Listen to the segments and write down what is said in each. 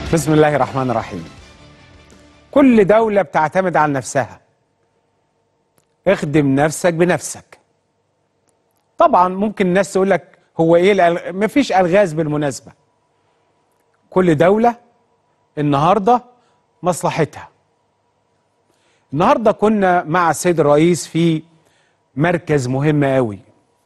بسم الله الرحمن الرحيم كل دولة بتعتمد على نفسها اخدم نفسك بنفسك طبعا ممكن الناس تقول لك هو ايه الأل... مفيش الغاز بالمناسبة كل دولة النهاردة مصلحتها النهاردة كنا مع السيد الرئيس في مركز مهم قوي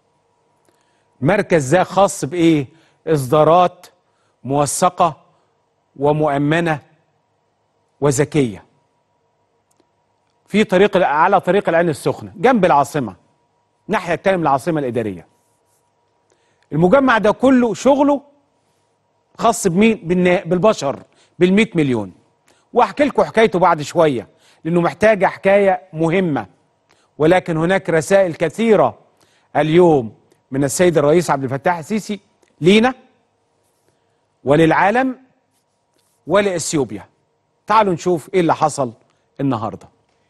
مركز ده خاص بايه اصدارات موثقه ومؤمنه وذكيه في طريق على طريق العين السخنه جنب العاصمه ناحيه التانية من العاصمه الاداريه المجمع ده كله شغله خاص بمين بالنا- بالبشر بال مليون واحكي لكم حكايته بعد شويه لانه محتاجه حكايه مهمه ولكن هناك رسائل كثيره اليوم من السيد الرئيس عبد الفتاح السيسي لينا وللعالم ولاثيوبيا تعالوا نشوف ايه اللي حصل النهارده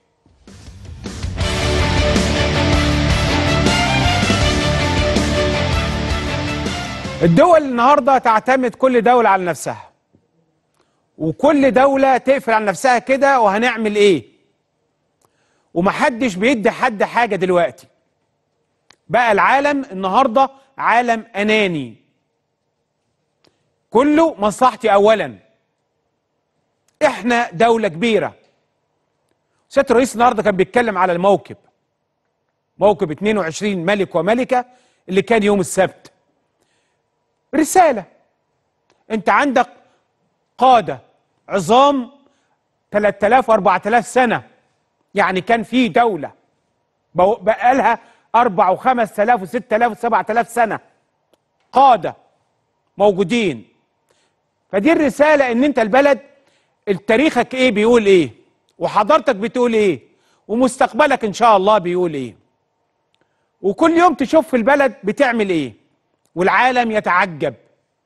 الدول النهارده تعتمد كل دوله على نفسها وكل دوله تقفل على نفسها كده وهنعمل ايه ومحدش بيدي حد حاجه دلوقتي بقى العالم النهارده عالم اناني كله مصلحتي اولا احنا دوله كبيره سياده الرئيس النهارده كان بيتكلم على الموكب موكب 22 ملك وملكه اللي كان يوم السبت رساله انت عندك قاده عظام 3000 و4000 سنه يعني كان في دوله بقوا- بقى لها أربع وخمس تلاف وست تلاف وسبع تلاف سنة قادة موجودين فدي الرسالة إن أنت البلد تاريخك إيه بيقول إيه وحضارتك بتقول إيه ومستقبلك إن شاء الله بيقول إيه وكل يوم تشوف في البلد بتعمل إيه والعالم يتعجب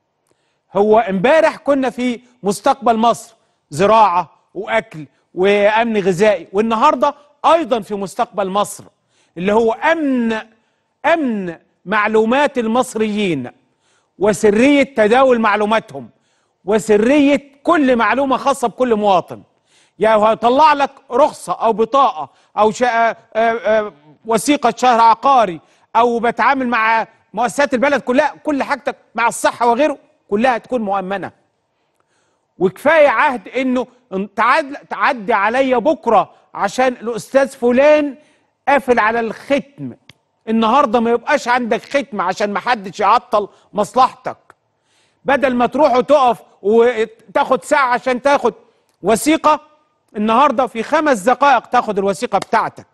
هو امبارح كنا في مستقبل مصر زراعة وأكل وأمن غذائي والنهاردة أيضا في مستقبل مصر اللي هو أمن أمن معلومات المصريين وسرية تداول معلوماتهم وسرية كل معلومة خاصة بكل مواطن يعني هيطلع لك رخصة أو بطاقة أو شا... آه، آه، وثيقة شهر عقاري أو بتعامل مع مؤسسات البلد كلها كل حاجتك مع الصحة وغيره كلها تكون مؤمنة وكفايه عهد انه تعد تعدي عليا بكره عشان الاستاذ فلان قافل على الختم النهارده ما يبقاش عندك ختم عشان ما حدش يعطل مصلحتك بدل ما تروح وتقف وتاخد ساعه عشان تاخد وثيقه النهارده في خمس دقائق تاخد الوثيقه بتاعتك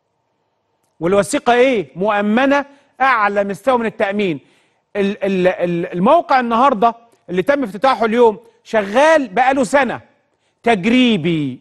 والوثيقه ايه مؤمنه اعلى مستوى من التامين ال- ال- ال- الموقع النهارده اللي تم افتتاحه اليوم شغال بقاله سنه تجريبي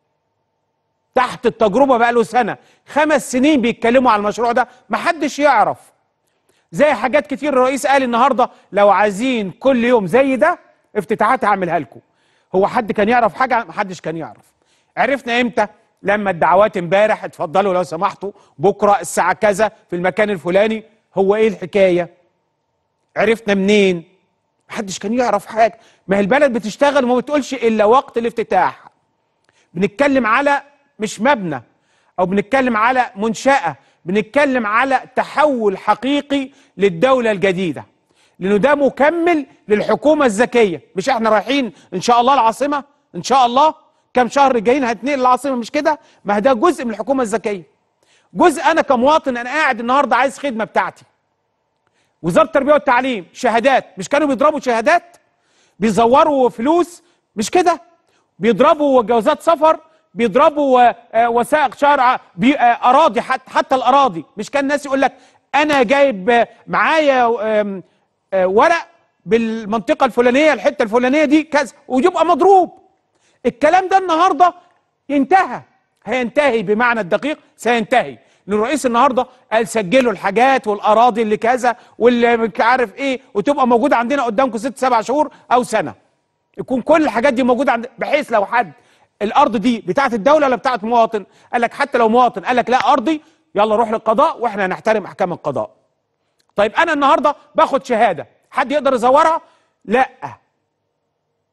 تحت التجربه بقاله سنه خمس سنين بيتكلموا على المشروع ده محدش يعرف زي حاجات كتير الرئيس قال النهارده لو عايزين كل يوم زي ده افتتاحات هعملها لكم هو حد كان يعرف حاجه محدش كان يعرف عرفنا امتى لما الدعوات امبارح اتفضلوا لو سمحتوا بكره الساعه كذا في المكان الفلاني هو ايه الحكايه عرفنا منين محدش كان يعرف حاجه ما هي البلد بتشتغل وما بتقولش الا وقت الافتتاح بنتكلم على مش مبنى او بنتكلم على منشأة بنتكلم على تحول حقيقي للدولة الجديدة لانه ده مكمل للحكومة الذكية مش احنا رايحين ان شاء الله العاصمة ان شاء الله كم شهر جايين هتنقل العاصمة مش كده ما ده جزء من الحكومة الذكية جزء انا كمواطن انا قاعد النهارده عايز خدمة بتاعتي وزاره التربيه والتعليم شهادات مش كانوا بيضربوا شهادات بيزوروا فلوس مش كده بيضربوا جوازات سفر بيضربوا آه، آه، وثائق شرع بي- آه، اراضي حتى حتى الاراضي مش كان الناس يقول لك انا جايب آه، معايا آم، آه، ورق بالمنطقه الفلانيه الحته الفلانيه دي كذا ويبقى مضروب الكلام ده النهارده انتهى هينتهي بمعنى الدقيق سينتهي لان الرئيس النهارده قال سجلوا الحاجات والاراضي اللي كذا واللي مش عارف ايه وتبقى موجوده عندنا قدامكم ست سبع شهور او سنه يكون كل الحاجات دي موجوده عند بحيث لو حد الارض دي بتاعت الدوله ولا بتاعت مواطن قال لك حتى لو مواطن قال لك لا ارضي يلا روح للقضاء واحنا هنحترم احكام القضاء طيب انا النهارده باخد شهاده حد يقدر يزورها لا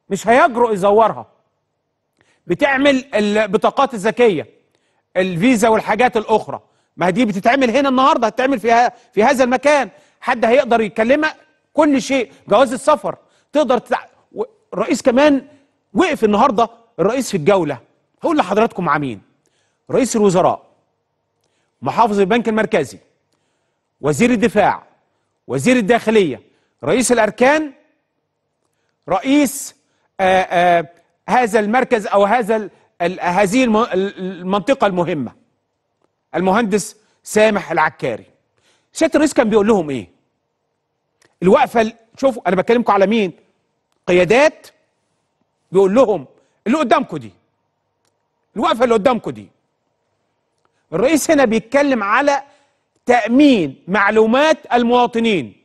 مش هيجرؤ يزورها بتعمل البطاقات الذكيه الفيزا والحاجات الاخرى ما دي بتتعمل هنا النهارده هتتعمل في في هذا المكان حد هيقدر يكلمك كل شيء جواز السفر تقدر تتع... الرئيس كمان وقف النهارده الرئيس في الجوله هقول لحضراتكم مع مين رئيس الوزراء محافظ البنك المركزي وزير الدفاع وزير الداخليه رئيس الاركان رئيس آآ آآ هذا المركز او هذا هذه المنطقه المهمه المهندس سامح العكاري سياده الرئيس كان بيقول لهم ايه الوقفه شوفوا انا بكلمكم على مين قيادات بيقول لهم اللي قدامكم دي الوقفه اللي قدامكم دي الرئيس هنا بيتكلم على تامين معلومات المواطنين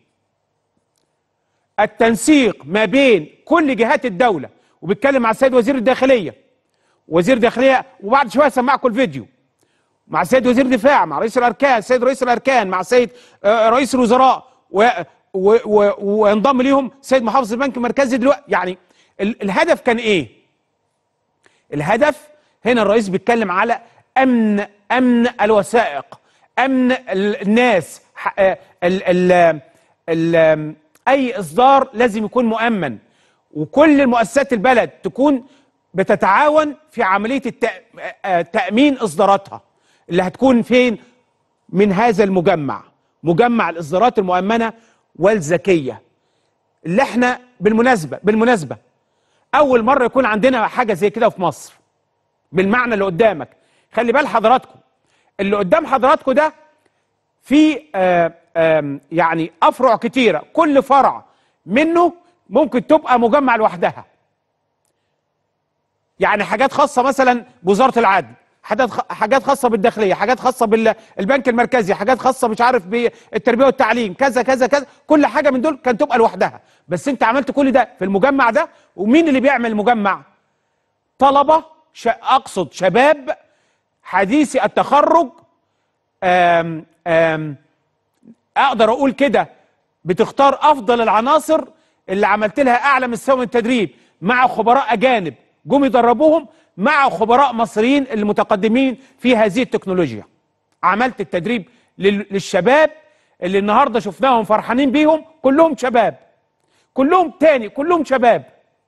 التنسيق ما بين كل جهات الدوله وبيتكلم مع السيد وزير الداخليه وزير الداخليه وبعد شويه اسمعكم الفيديو مع السيد وزير الدفاع مع رئيس الاركان السيد رئيس الاركان مع السيد رئيس الوزراء و و و وينضم ليهم سيد محافظ البنك المركزي دلوقتي يعني ال الهدف كان ايه الهدف هنا الرئيس بيتكلم على امن امن الوثائق امن الناس ال ال ال اي اصدار لازم يكون مؤمن وكل المؤسسات البلد تكون بتتعاون في عمليه تامين اصداراتها اللي هتكون فين من هذا المجمع مجمع الاصدارات المؤمنه والذكيه اللي احنا بالمناسبه بالمناسبه اول مره يكون عندنا حاجه زي كده في مصر بالمعنى اللي قدامك خلي بال حضراتكم اللي قدام حضراتكم ده في آآ آآ يعني افرع كتيره كل فرع منه ممكن تبقى مجمع لوحدها يعني حاجات خاصه مثلا بوزاره العدل حاجات حاجات خاصه بالداخليه حاجات خاصه بالبنك المركزي حاجات خاصه مش عارف بالتربيه والتعليم كذا كذا كذا كل حاجه من دول كانت تبقى لوحدها بس انت عملت كل ده في المجمع ده ومين اللي بيعمل المجمع طلبه ش... اقصد شباب حديثي التخرج آم آم اقدر اقول كده بتختار افضل العناصر اللي عملت لها اعلى مستوى من التدريب مع خبراء اجانب جم يدربوهم مع خبراء مصريين المتقدمين في هذه التكنولوجيا عملت التدريب للشباب اللي النهارده شفناهم فرحانين بيهم كلهم شباب كلهم تاني كلهم شباب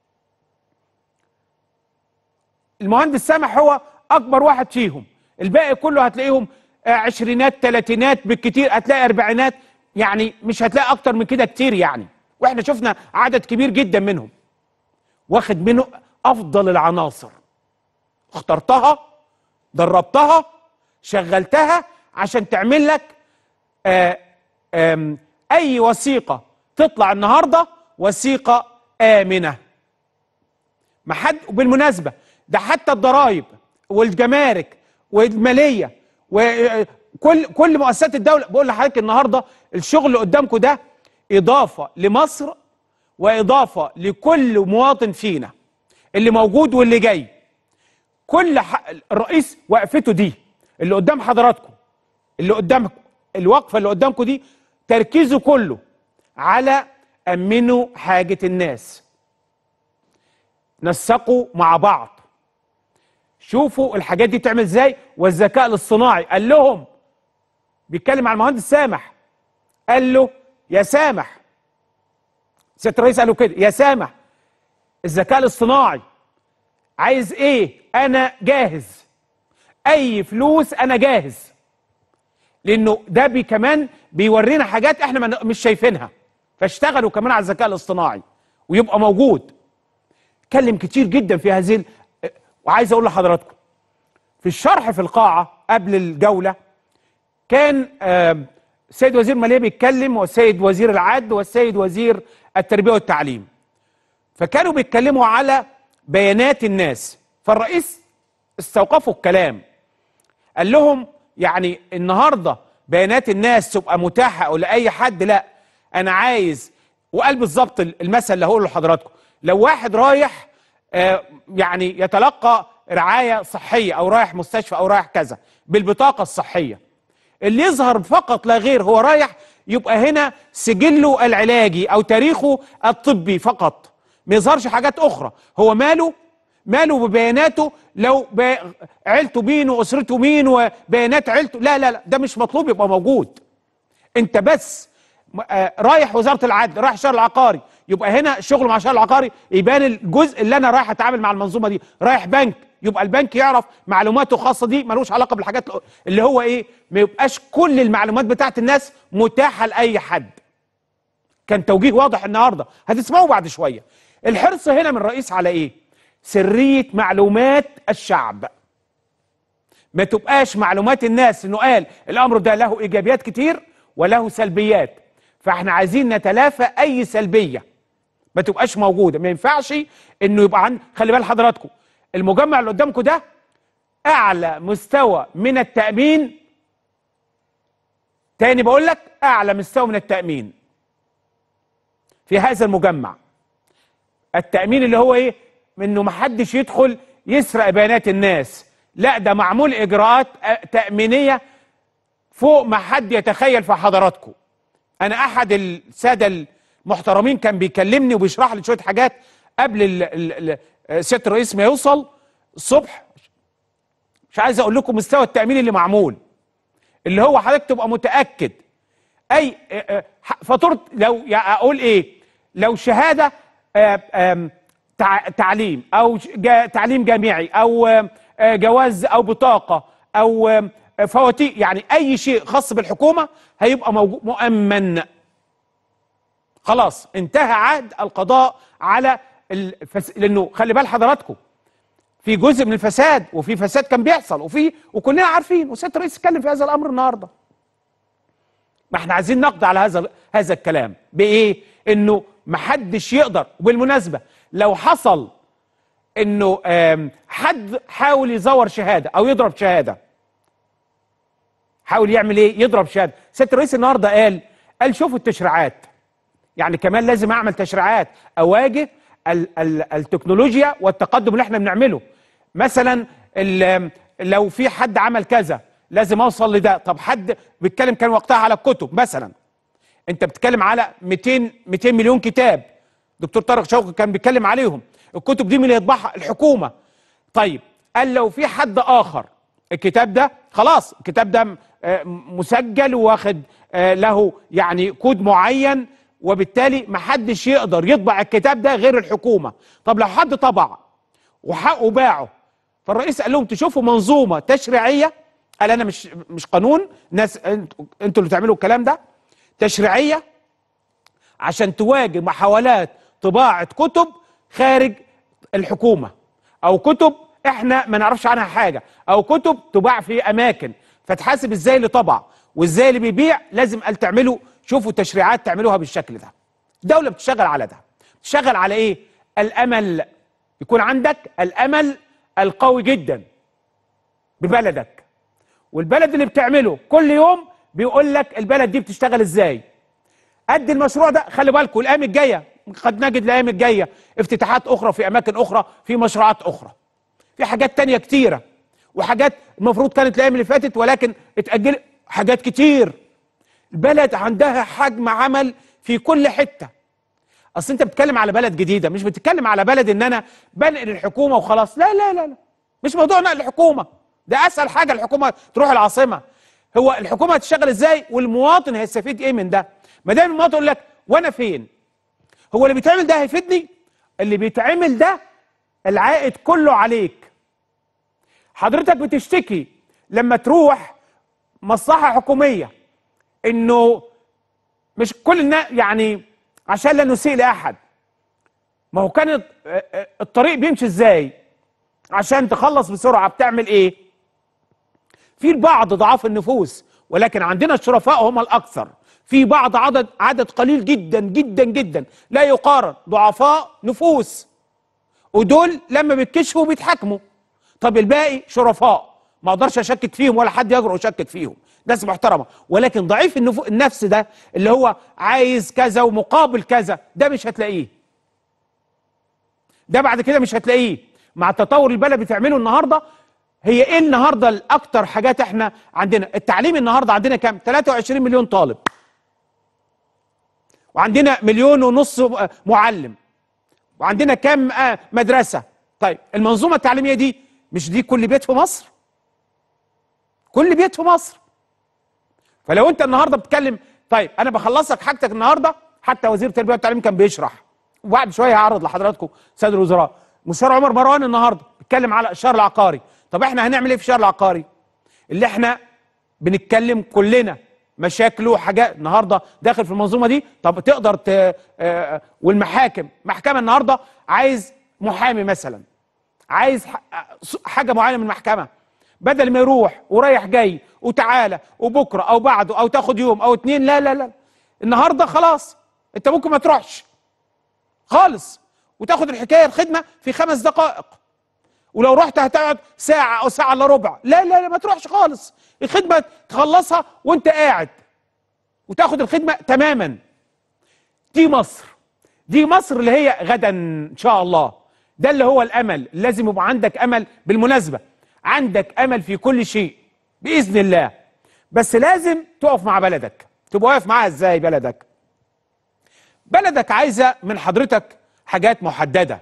المهندس سامح هو اكبر واحد فيهم الباقي كله هتلاقيهم عشرينات تلاتينات بالكتير هتلاقي اربعينات يعني مش هتلاقي اكتر من كده كتير يعني واحنا شفنا عدد كبير جدا منهم واخد منه افضل العناصر اخترتها دربتها شغلتها عشان تعمل لك آآ آآ اي وثيقه تطلع النهارده وثيقه امنه ما حد بالمناسبه ده حتى الضرائب والجمارك والماليه وكل كل مؤسسات الدوله بقول لحضرتك النهارده الشغل اللي قدامكم ده اضافه لمصر واضافه لكل مواطن فينا اللي موجود واللي جاي كل ح... الرئيس وقفته دي اللي قدام حضراتكم اللي قدامكم الوقفه اللي قدامكم دي تركيزه كله على امنوا حاجه الناس نسقوا مع بعض شوفوا الحاجات دي بتعمل ازاي والذكاء الاصطناعي قال لهم بيتكلم على المهندس سامح قال له يا سامح سياده الرئيس قال له كده يا سامح الذكاء الاصطناعي عايز ايه انا جاهز اي فلوس انا جاهز لانه ده بي كمان بيورينا حاجات احنا مش شايفينها فاشتغلوا كمان على الذكاء الاصطناعي ويبقى موجود اتكلم كتير جدا في هذه ال... وعايز اقول لحضراتكم في الشرح في القاعه قبل الجوله كان السيد وزير الماليه بيتكلم والسيد وزير العدل والسيد وزير التربيه والتعليم فكانوا بيتكلموا على بيانات الناس فالرئيس استوقفوا الكلام قال لهم يعني النهارده بيانات الناس تبقى متاحه لاي حد لا انا عايز وقال بالظبط المثل اللي هقوله لحضراتكم لو واحد رايح آه يعني يتلقى رعايه صحيه او رايح مستشفى او رايح كذا بالبطاقه الصحيه اللي يظهر فقط لا غير هو رايح يبقى هنا سجله العلاجي او تاريخه الطبي فقط ما يظهرش حاجات اخرى هو ماله ماله ببياناته لو ب... عيلته مين واسرته مين وبيانات عيلته لا لا لا ده مش مطلوب يبقى موجود انت بس م- آه، رايح وزاره العدل رايح الشهر العقاري يبقى هنا الشغل مع الشهر العقاري يبان الجزء اللي انا رايح اتعامل مع المنظومه دي رايح بنك يبقى البنك يعرف معلوماته الخاصه دي ملوش علاقه بالحاجات اللي هو ايه ما يبقاش كل المعلومات بتاعت الناس متاحه لاي حد كان توجيه واضح النهارده هتسمعوه بعد شويه الحرص هنا من الرئيس على ايه سريه معلومات الشعب ما تبقاش معلومات الناس انه قال الامر ده له ايجابيات كتير وله سلبيات فاحنا عايزين نتلافى اي سلبيه ما تبقاش موجوده ما ينفعش انه يبقى عن خلي بال حضراتكم المجمع اللي قدامكم ده اعلى مستوى من التامين تاني بقول لك اعلى مستوى من التامين في هذا المجمع التامين اللي هو ايه انه محدش يدخل يسرق بيانات الناس لا ده معمول اجراءات آه، تامينيه فوق ما حد يتخيل في حضراتكم انا احد الساده المحترمين كان بيكلمني وبيشرح لي شويه حاجات قبل ال- ال- ال- سياده الرئيس ما يوصل الصبح مش عايز اقول لكم مستوى التامين اللي معمول اللي هو حضرتك تبقى متاكد اي آه، آه، ح- فاتوره لو يا اقول ايه لو شهاده آه، آم، تع- تعليم او ش- جا- تعليم جامعي او آم، آه، جواز او بطاقه او آم، آه، فواتير يعني اي شيء خاص بالحكومه هيبقى موجود مؤمن خلاص انتهى عهد القضاء على الفس... لانه خلي بال حضراتكم في جزء من الفساد وفي فساد كان بيحصل وفي وكلنا عارفين وسياده الرئيس اتكلم في هذا الامر النهارده ما احنا عايزين نقضي على هذا هذا الكلام بايه انه ما حدش يقدر وبالمناسبه لو حصل انه آم، حد حاول يزور شهاده او يضرب شهاده حاول يعمل ايه يضرب شهاده سياده الرئيس النهارده قال قال شوفوا التشريعات يعني كمان لازم اعمل تشريعات اواجه ال ال التكنولوجيا والتقدم اللي احنا بنعمله مثلا ال- لو في حد عمل كذا لازم اوصل لده طب حد بيتكلم كان وقتها على الكتب مثلا انت بتتكلم على 200 200 مليون كتاب دكتور طارق شوقي كان بيتكلم عليهم الكتب دي مين اللي يطبعها الحكومه طيب قال لو في حد اخر الكتاب ده خلاص الكتاب ده آه، مسجل واخد آه، له يعني كود معين وبالتالي محدش يقدر يطبع الكتاب ده غير الحكومه طب لو حد طبع وحقه باعه فالرئيس قال لهم تشوفوا منظومه تشريعيه قال انا مش مش قانون ناس انتوا انتوا اللي بتعملوا الكلام ده تشريعيه عشان تواجه محاولات طباعه كتب خارج الحكومه او كتب احنا ما نعرفش عنها حاجه او كتب تباع في اماكن فتحاسب ازاي اللي طبع وازاي اللي بيبيع لازم قال تعملوا شوفوا تشريعات تعملوها بالشكل ده الدوله بتشتغل على ده بتشتغل على ايه الامل يكون عندك الامل القوي جدا ببلدك والبلد اللي بتعمله كل يوم بيقول لك البلد دي بتشتغل ازاي قد المشروع ده خلي بالكم الايام الجايه قد نجد الايام الجايه افتتاحات اخرى في اماكن اخرى في مشروعات اخرى في حاجات تانية كتيره وحاجات المفروض كانت الايام اللي فاتت ولكن اتاجل حاجات كتير البلد عندها حجم عمل في كل حته اصل انت بتتكلم على بلد جديده مش بتتكلم على بلد ان انا بنقل الحكومه وخلاص لا لا لا لا مش موضوع نقل الحكومه ده اسهل حاجه الحكومه تروح العاصمه هو الحكومه هتشتغل ازاي والمواطن هيستفيد ايه من ده ما دام المواطن يقول لك وانا فين هو اللي بيتعمل ده هيفيدني اللي بيتعمل ده العائد كله عليك حضرتك بتشتكي لما تروح مصلحه حكوميه انه مش كل الناس يعني عشان لا نسيء لاحد ما هو كان الط- الطريق بيمشي ازاي عشان تخلص بسرعه بتعمل ايه في البعض ضعاف النفوس ولكن عندنا الشرفاء هم الاكثر في بعض عدد عدد قليل جدا جدا جدا لا يقارن ضعفاء نفوس ودول لما بيتكشفوا بيتحاكموا طب الباقي شرفاء ما اقدرش اشكك فيهم ولا حد يجرؤ يشكك فيهم ناس محترمه ولكن ضعيف النفو... النفس ده اللي هو عايز كذا ومقابل كذا ده مش هتلاقيه ده بعد كده مش هتلاقيه مع التطور اللي البلد بتعمله النهارده هي ايه النهارده الاكتر حاجات احنا عندنا التعليم النهارده عندنا كام 23 مليون طالب وعندنا مليون ونص معلم وعندنا كام آه، مدرسه طيب المنظومه التعليميه دي مش دي كل بيت في مصر كل بيت في مصر فلو انت النهارده بتتكلم طيب انا بخلصك حاجتك النهارده حتى وزير التربيه والتعليم كان بيشرح وبعد شويه هعرض لحضراتكم سيد الوزراء مستشار عمر مروان النهارده بيتكلم على الشهر العقاري طب احنا هنعمل ايه في الشهر العقاري اللي احنا بنتكلم كلنا مشاكله وحاجات النهارده داخل في المنظومه دي طب تقدر ت... آه، والمحاكم محكمه النهارده عايز محامي مثلا عايز ح- حاجه معينه من المحكمه بدل ما يروح ورايح جاي وتعالى وبكره او بعده او تاخد يوم او اتنين لا لا لا النهارده خلاص انت ممكن ما تروحش خالص وتاخد الحكايه الخدمه في خمس دقائق ولو رحت هتقعد ساعه او ساعه الا ربع لا لا لا ما تروحش خالص الخدمه تخلصها وانت قاعد وتاخد الخدمه تماما دي مصر دي مصر اللي هي غدا ان شاء الله ده اللي هو الامل لازم يبقى عندك امل بالمناسبه عندك امل في كل شيء باذن الله بس لازم تقف مع بلدك تبقى واقف معاها ازاي بلدك بلدك عايزه من حضرتك حاجات محدده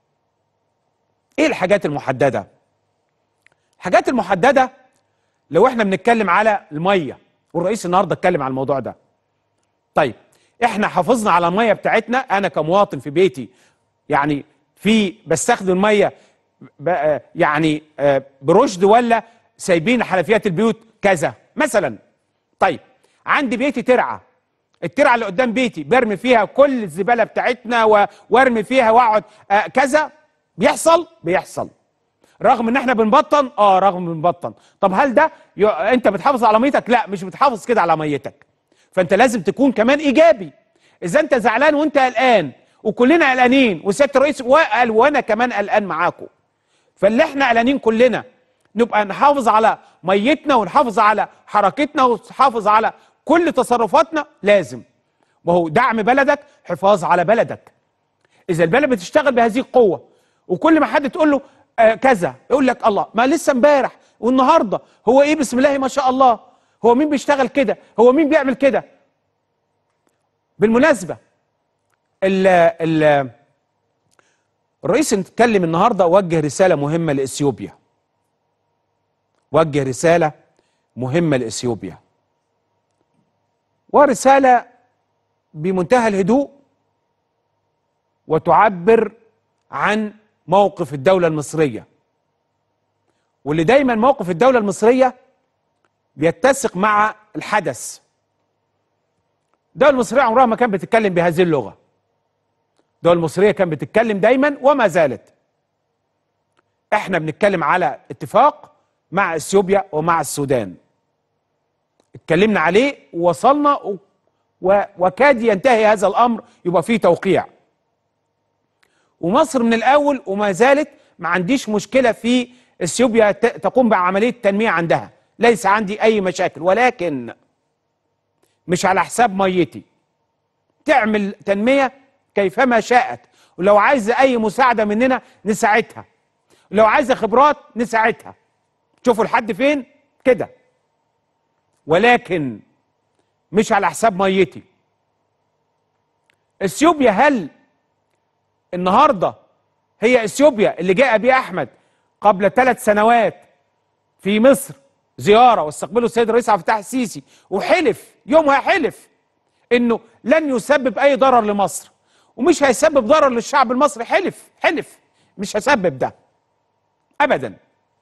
ايه الحاجات المحدده الحاجات المحدده لو احنا بنتكلم على الميه والرئيس النهارده اتكلم على الموضوع ده طيب احنا حافظنا على الميه بتاعتنا انا كمواطن في بيتي يعني في بستخدم الميه ب- يعني آه، برشد ولا سايبين حنفيات البيوت كذا مثلا طيب عندي بيتي ترعه الترعه اللي قدام بيتي برمي فيها كل الزباله بتاعتنا و- وارمي فيها واقعد آه، كذا بيحصل بيحصل رغم ان احنا بنبطن اه رغم بنبطن طب هل ده ي... انت بتحافظ على ميتك لا مش بتحافظ كده على ميتك فانت لازم تكون كمان ايجابي اذا انت زعلان وانت قلقان وكلنا قلقانين وسياده الرئيس وقال وانا كمان قلقان معاكم فاللي احنا قلقانين كلنا نبقى نحافظ على ميتنا ونحافظ على حركتنا ونحافظ على كل تصرفاتنا لازم وهو دعم بلدك حفاظ على بلدك اذا البلد بتشتغل بهذه القوه وكل ما حد تقول له آه كذا يقول لك الله ما لسه امبارح والنهارده هو ايه بسم الله ما شاء الله هو مين بيشتغل كده هو مين بيعمل كده بالمناسبه ال ال الرئيس اتكلم النهارده وجه رساله مهمه لاثيوبيا وجه رساله مهمه لاثيوبيا ورساله بمنتهى الهدوء وتعبر عن موقف الدولة المصرية واللي دايما موقف الدولة المصرية بيتسق مع الحدث الدولة المصرية عمرها ما كانت بتتكلم بهذه اللغة الدولة المصرية كانت بتتكلم دايما وما زالت احنا بنتكلم على اتفاق مع اثيوبيا ومع السودان اتكلمنا عليه ووصلنا و... و... وكاد ينتهي هذا الامر يبقى فيه توقيع ومصر من الاول وما زالت ما عنديش مشكله في اثيوبيا ت- تقوم بعمليه تنميه عندها ليس عندي اي مشاكل ولكن مش على حساب ميتي تعمل تنميه كيفما شاءت ولو عايزه اي مساعده مننا نساعدها لو عايزه خبرات نساعدها شوفوا لحد فين كده ولكن مش على حساب ميتي اثيوبيا هل النهارده هي اثيوبيا اللي جاء بها احمد قبل ثلاث سنوات في مصر زياره واستقبله السيد الرئيس عبد الفتاح السيسي وحلف يومها حلف انه لن يسبب اي ضرر لمصر ومش هيسبب ضرر للشعب المصري حلف حلف مش هسبب ده ابدا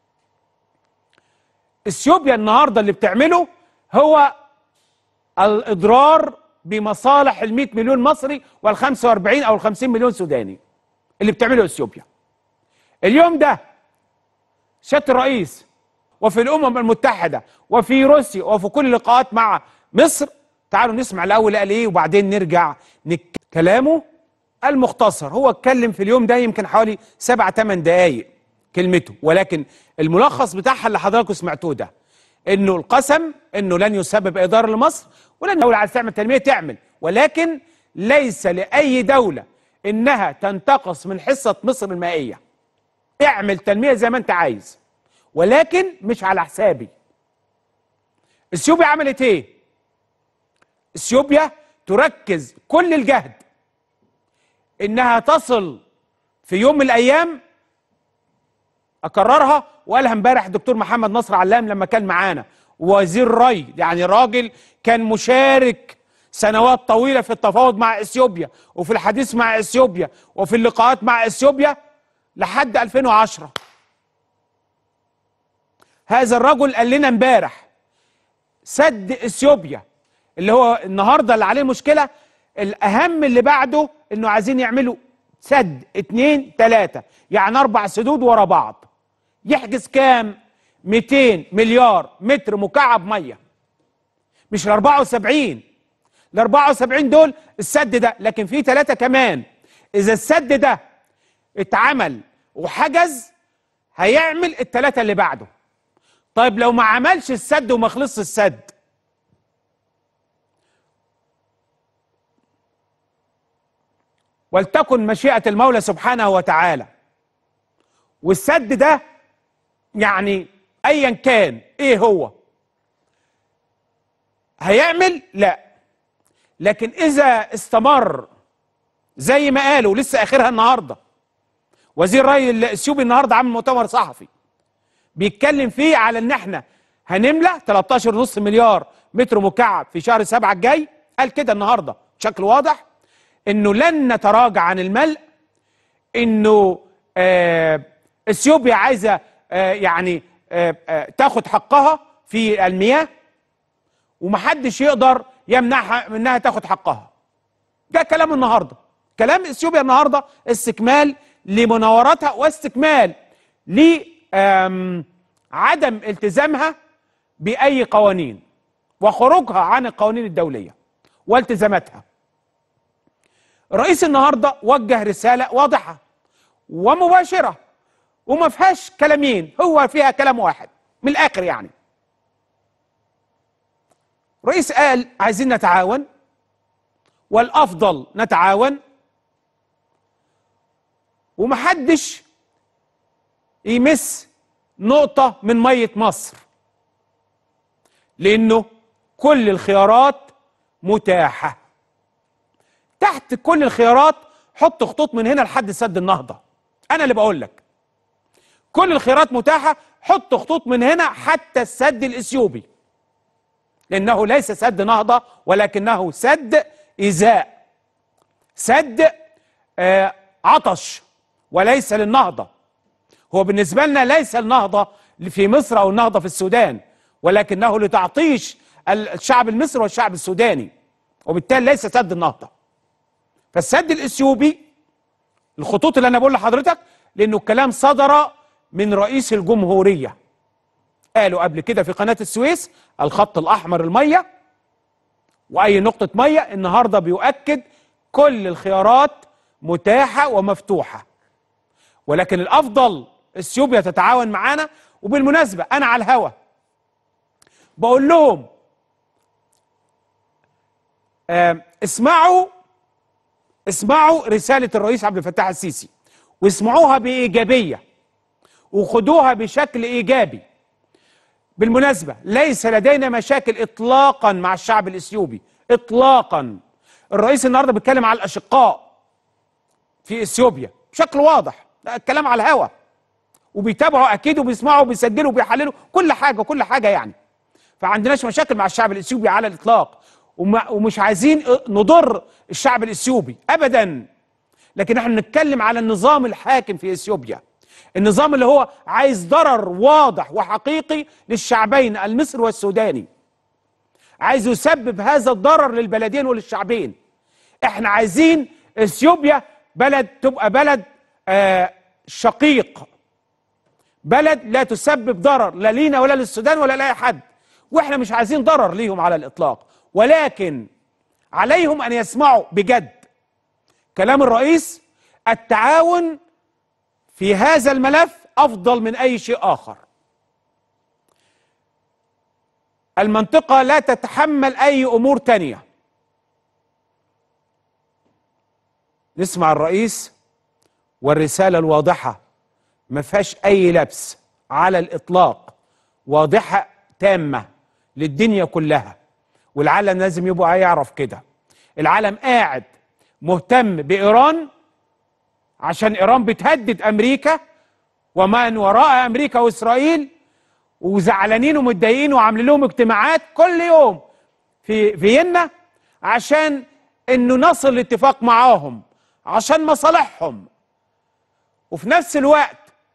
اثيوبيا النهارده اللي بتعمله هو الاضرار بمصالح ال 100 مليون مصري وال 45 او ال 50 مليون سوداني اللي بتعمله اثيوبيا. اليوم ده سياده الرئيس وفي الامم المتحده وفي روسيا وفي كل اللقاءات مع مصر تعالوا نسمع الاول قال ايه وبعدين نرجع نك... كلامه المختصر هو اتكلم في اليوم ده يمكن حوالي سبع ثمان دقائق كلمته ولكن الملخص بتاعها اللي حضراتكم سمعتوه ده انه القسم انه لن يسبب اي ضرر لمصر ولن الدوله عايز تعمل تنميه تعمل ولكن ليس لاي دوله انها تنتقص من حصه مصر المائيه اعمل تنميه زي ما انت عايز ولكن مش على حسابي اثيوبيا عملت ايه اثيوبيا تركز كل الجهد انها تصل في يوم من الايام اكررها وقالها امبارح الدكتور محمد نصر علام لما كان معانا وزير ري يعني راجل كان مشارك سنوات طويله في التفاوض مع اثيوبيا وفي الحديث مع اثيوبيا وفي اللقاءات مع اثيوبيا لحد 2010 هذا الرجل قال لنا امبارح سد اثيوبيا اللي هو النهارده اللي عليه مشكله الاهم اللي بعده انه عايزين يعملوا سد اتنين تلاته يعني اربع سدود ورا بعض يحجز كام 200 مليار متر مكعب ميه مش ال 74 ال 74 دول السد ده لكن في ثلاثه كمان اذا السد ده اتعمل وحجز هيعمل الثلاثه اللي بعده طيب لو ما عملش السد وما خلصش السد ولتكن مشيئة المولى سبحانه وتعالى والسد ده يعني ايا كان ايه هو هيعمل لا لكن اذا استمر زي ما قالوا لسه اخرها النهارده وزير ري الاثيوبي النهارده عامل مؤتمر صحفي بيتكلم فيه على ان احنا هنملى 13.5 مليار متر مكعب في شهر سبعة الجاي قال كده النهارده بشكل واضح انه لن نتراجع عن الملء انه آه اثيوبيا عايزه آه يعني آه آه تاخد حقها في المياه ومحدش يقدر يمنعها منها تاخد حقها ده كلام النهارده كلام اثيوبيا النهارده استكمال لمناوراتها واستكمال لعدم التزامها باي قوانين وخروجها عن القوانين الدوليه والتزاماتها الرئيس النهارده وجه رساله واضحه ومباشره وما فيهاش كلامين هو فيها كلام واحد من الاخر يعني رئيس قال عايزين نتعاون والافضل نتعاون ومحدش يمس نقطة من مية مصر لأنه كل الخيارات متاحة تحت كل الخيارات حط خطوط من هنا لحد سد النهضة أنا اللي بقول لك كل الخيارات متاحة حط خطوط من هنا حتى السد الإثيوبي لأنه ليس سد نهضة ولكنه سد إزاء سد آه عطش وليس للنهضة هو بالنسبة لنا ليس النهضة في مصر أو النهضة في السودان ولكنه لتعطيش الشعب المصري والشعب السوداني وبالتالي ليس سد النهضة فالسد الإثيوبي الخطوط اللي أنا بقول لحضرتك لأنه الكلام صدر من رئيس الجمهورية قالوا قبل كده في قناة السويس الخط الأحمر المية وأي نقطة مية النهاردة بيؤكد كل الخيارات متاحة ومفتوحة ولكن الافضل اثيوبيا تتعاون معانا وبالمناسبه انا على الهوا بقول لهم آه اسمعوا اسمعوا رساله الرئيس عبد الفتاح السيسي واسمعوها بايجابيه وخدوها بشكل ايجابي بالمناسبه ليس لدينا مشاكل اطلاقا مع الشعب الاثيوبي اطلاقا الرئيس النهارده بيتكلم على الاشقاء في اثيوبيا بشكل واضح الكلام على الهوا وبيتابعوا اكيد وبيسمعوا وبيسجلوا وبيحللوا كل حاجه كل حاجه يعني فعندناش مشاكل مع الشعب الاثيوبي على الاطلاق ومش عايزين نضر الشعب الاثيوبي ابدا لكن احنا بنتكلم على النظام الحاكم في اثيوبيا النظام اللي هو عايز ضرر واضح وحقيقي للشعبين المصري والسوداني عايز يسبب هذا الضرر للبلدين وللشعبين احنا عايزين اثيوبيا بلد تبقى بلد آه شقيق بلد لا تسبب ضرر لا لينا ولا للسودان ولا لاي حد واحنا مش عايزين ضرر ليهم على الاطلاق ولكن عليهم ان يسمعوا بجد كلام الرئيس التعاون في هذا الملف افضل من اي شيء اخر المنطقه لا تتحمل اي امور تانيه نسمع الرئيس والرسالة الواضحة ما فيهاش أي لبس على الإطلاق واضحة تامة للدنيا كلها والعالم لازم يبقى يعرف كده العالم قاعد مهتم بإيران عشان ايران بتهدد امريكا ومن وراء امريكا واسرائيل وزعلانين ومتضايقين وعاملين لهم اجتماعات كل يوم في فيينا عشان انه نصل لاتفاق معاهم عشان مصالحهم وفي نفس الوقت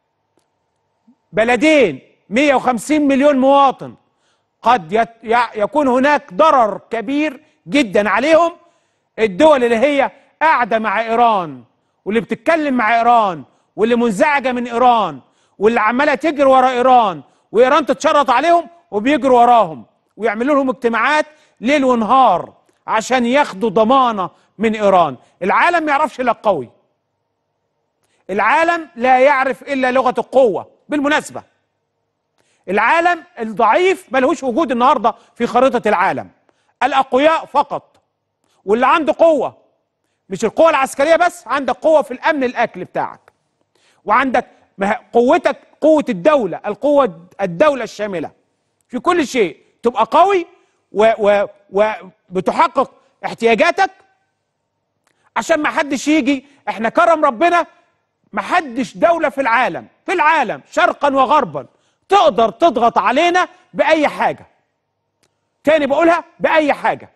بلدين 150 مليون مواطن قد يت- يع- يكون هناك ضرر كبير جدا عليهم الدول اللي هي قاعده مع ايران واللي بتتكلم مع ايران واللي منزعجه من ايران واللي عماله تجري ورا ايران وايران تتشرط عليهم وبيجروا وراهم ويعملوا لهم اجتماعات ليل ونهار عشان ياخدوا ضمانه من ايران العالم ما يعرفش الا القوي العالم لا يعرف الا لغه القوه بالمناسبه العالم الضعيف ملهوش وجود النهارده في خريطه العالم الاقوياء فقط واللي عنده قوه مش القوه العسكريه بس عندك قوه في الامن الاكل بتاعك وعندك مه- قوتك قوه الدوله القوه الدوله الشامله في كل شيء تبقى قوي و و وبتحقق احتياجاتك عشان ما حدش يجي احنا كرم ربنا ما حدش دولة في العالم في العالم شرقا وغربا تقدر تضغط علينا بأي حاجة تاني بقولها بأي حاجة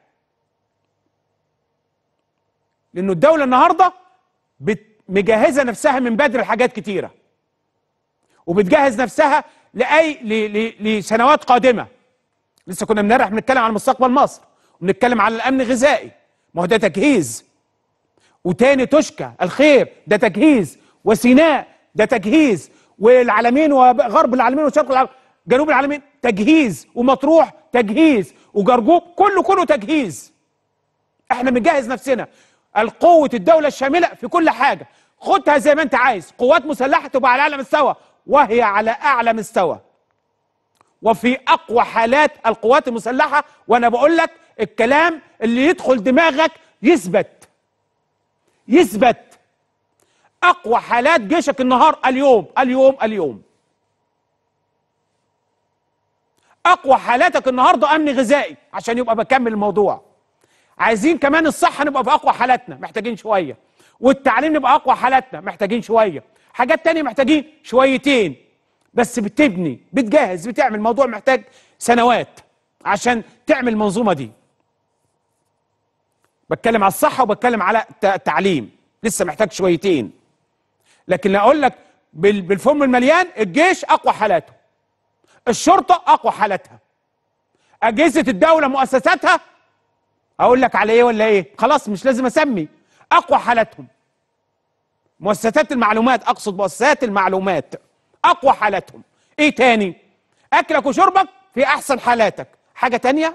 لأنه الدولة النهاردة بت- مجهزة نفسها من بدري لحاجات كتيرة وبتجهز نفسها لأي ل- ل- لسنوات قادمة لسه كنا امبارح بنتكلم عن مستقبل مصر وبنتكلم عن الأمن الغذائي ما هو ده تجهيز وتاني تشكى الخير ده تجهيز وسيناء ده تجهيز والعالمين وغرب العالمين وشرق العالمين جنوب العالمين تجهيز ومطروح تجهيز وجرجوب كله كله تجهيز احنا بنجهز نفسنا القوة الدولة الشاملة في كل حاجة خدها زي ما انت عايز قوات مسلحة تبقى على اعلى مستوى وهي على اعلى مستوى وفي اقوى حالات القوات المسلحة وانا بقول لك الكلام اللي يدخل دماغك يثبت يثبت اقوى حالات جيشك النهار اليوم اليوم اليوم اقوى حالاتك النهارده امن غذائي عشان يبقى بكمل الموضوع عايزين كمان الصحه نبقى في اقوى حالاتنا محتاجين شويه والتعليم نبقى اقوى حالاتنا محتاجين شويه حاجات تانية محتاجين شويتين بس بتبني بتجهز بتعمل الموضوع محتاج سنوات عشان تعمل المنظومه دي بتكلم على الصحه وبتكلم على الت- التعليم لسه محتاج شويتين لكن اقول لك بال- بالفم المليان الجيش اقوى حالاته الشرطه اقوى حالاتها اجهزه الدوله مؤسساتها اقول لك على ايه ولا ايه خلاص مش لازم اسمي اقوى حالاتهم مؤسسات المعلومات اقصد مؤسسات المعلومات اقوى حالاتهم ايه تاني اكلك وشربك في احسن حالاتك حاجه تانية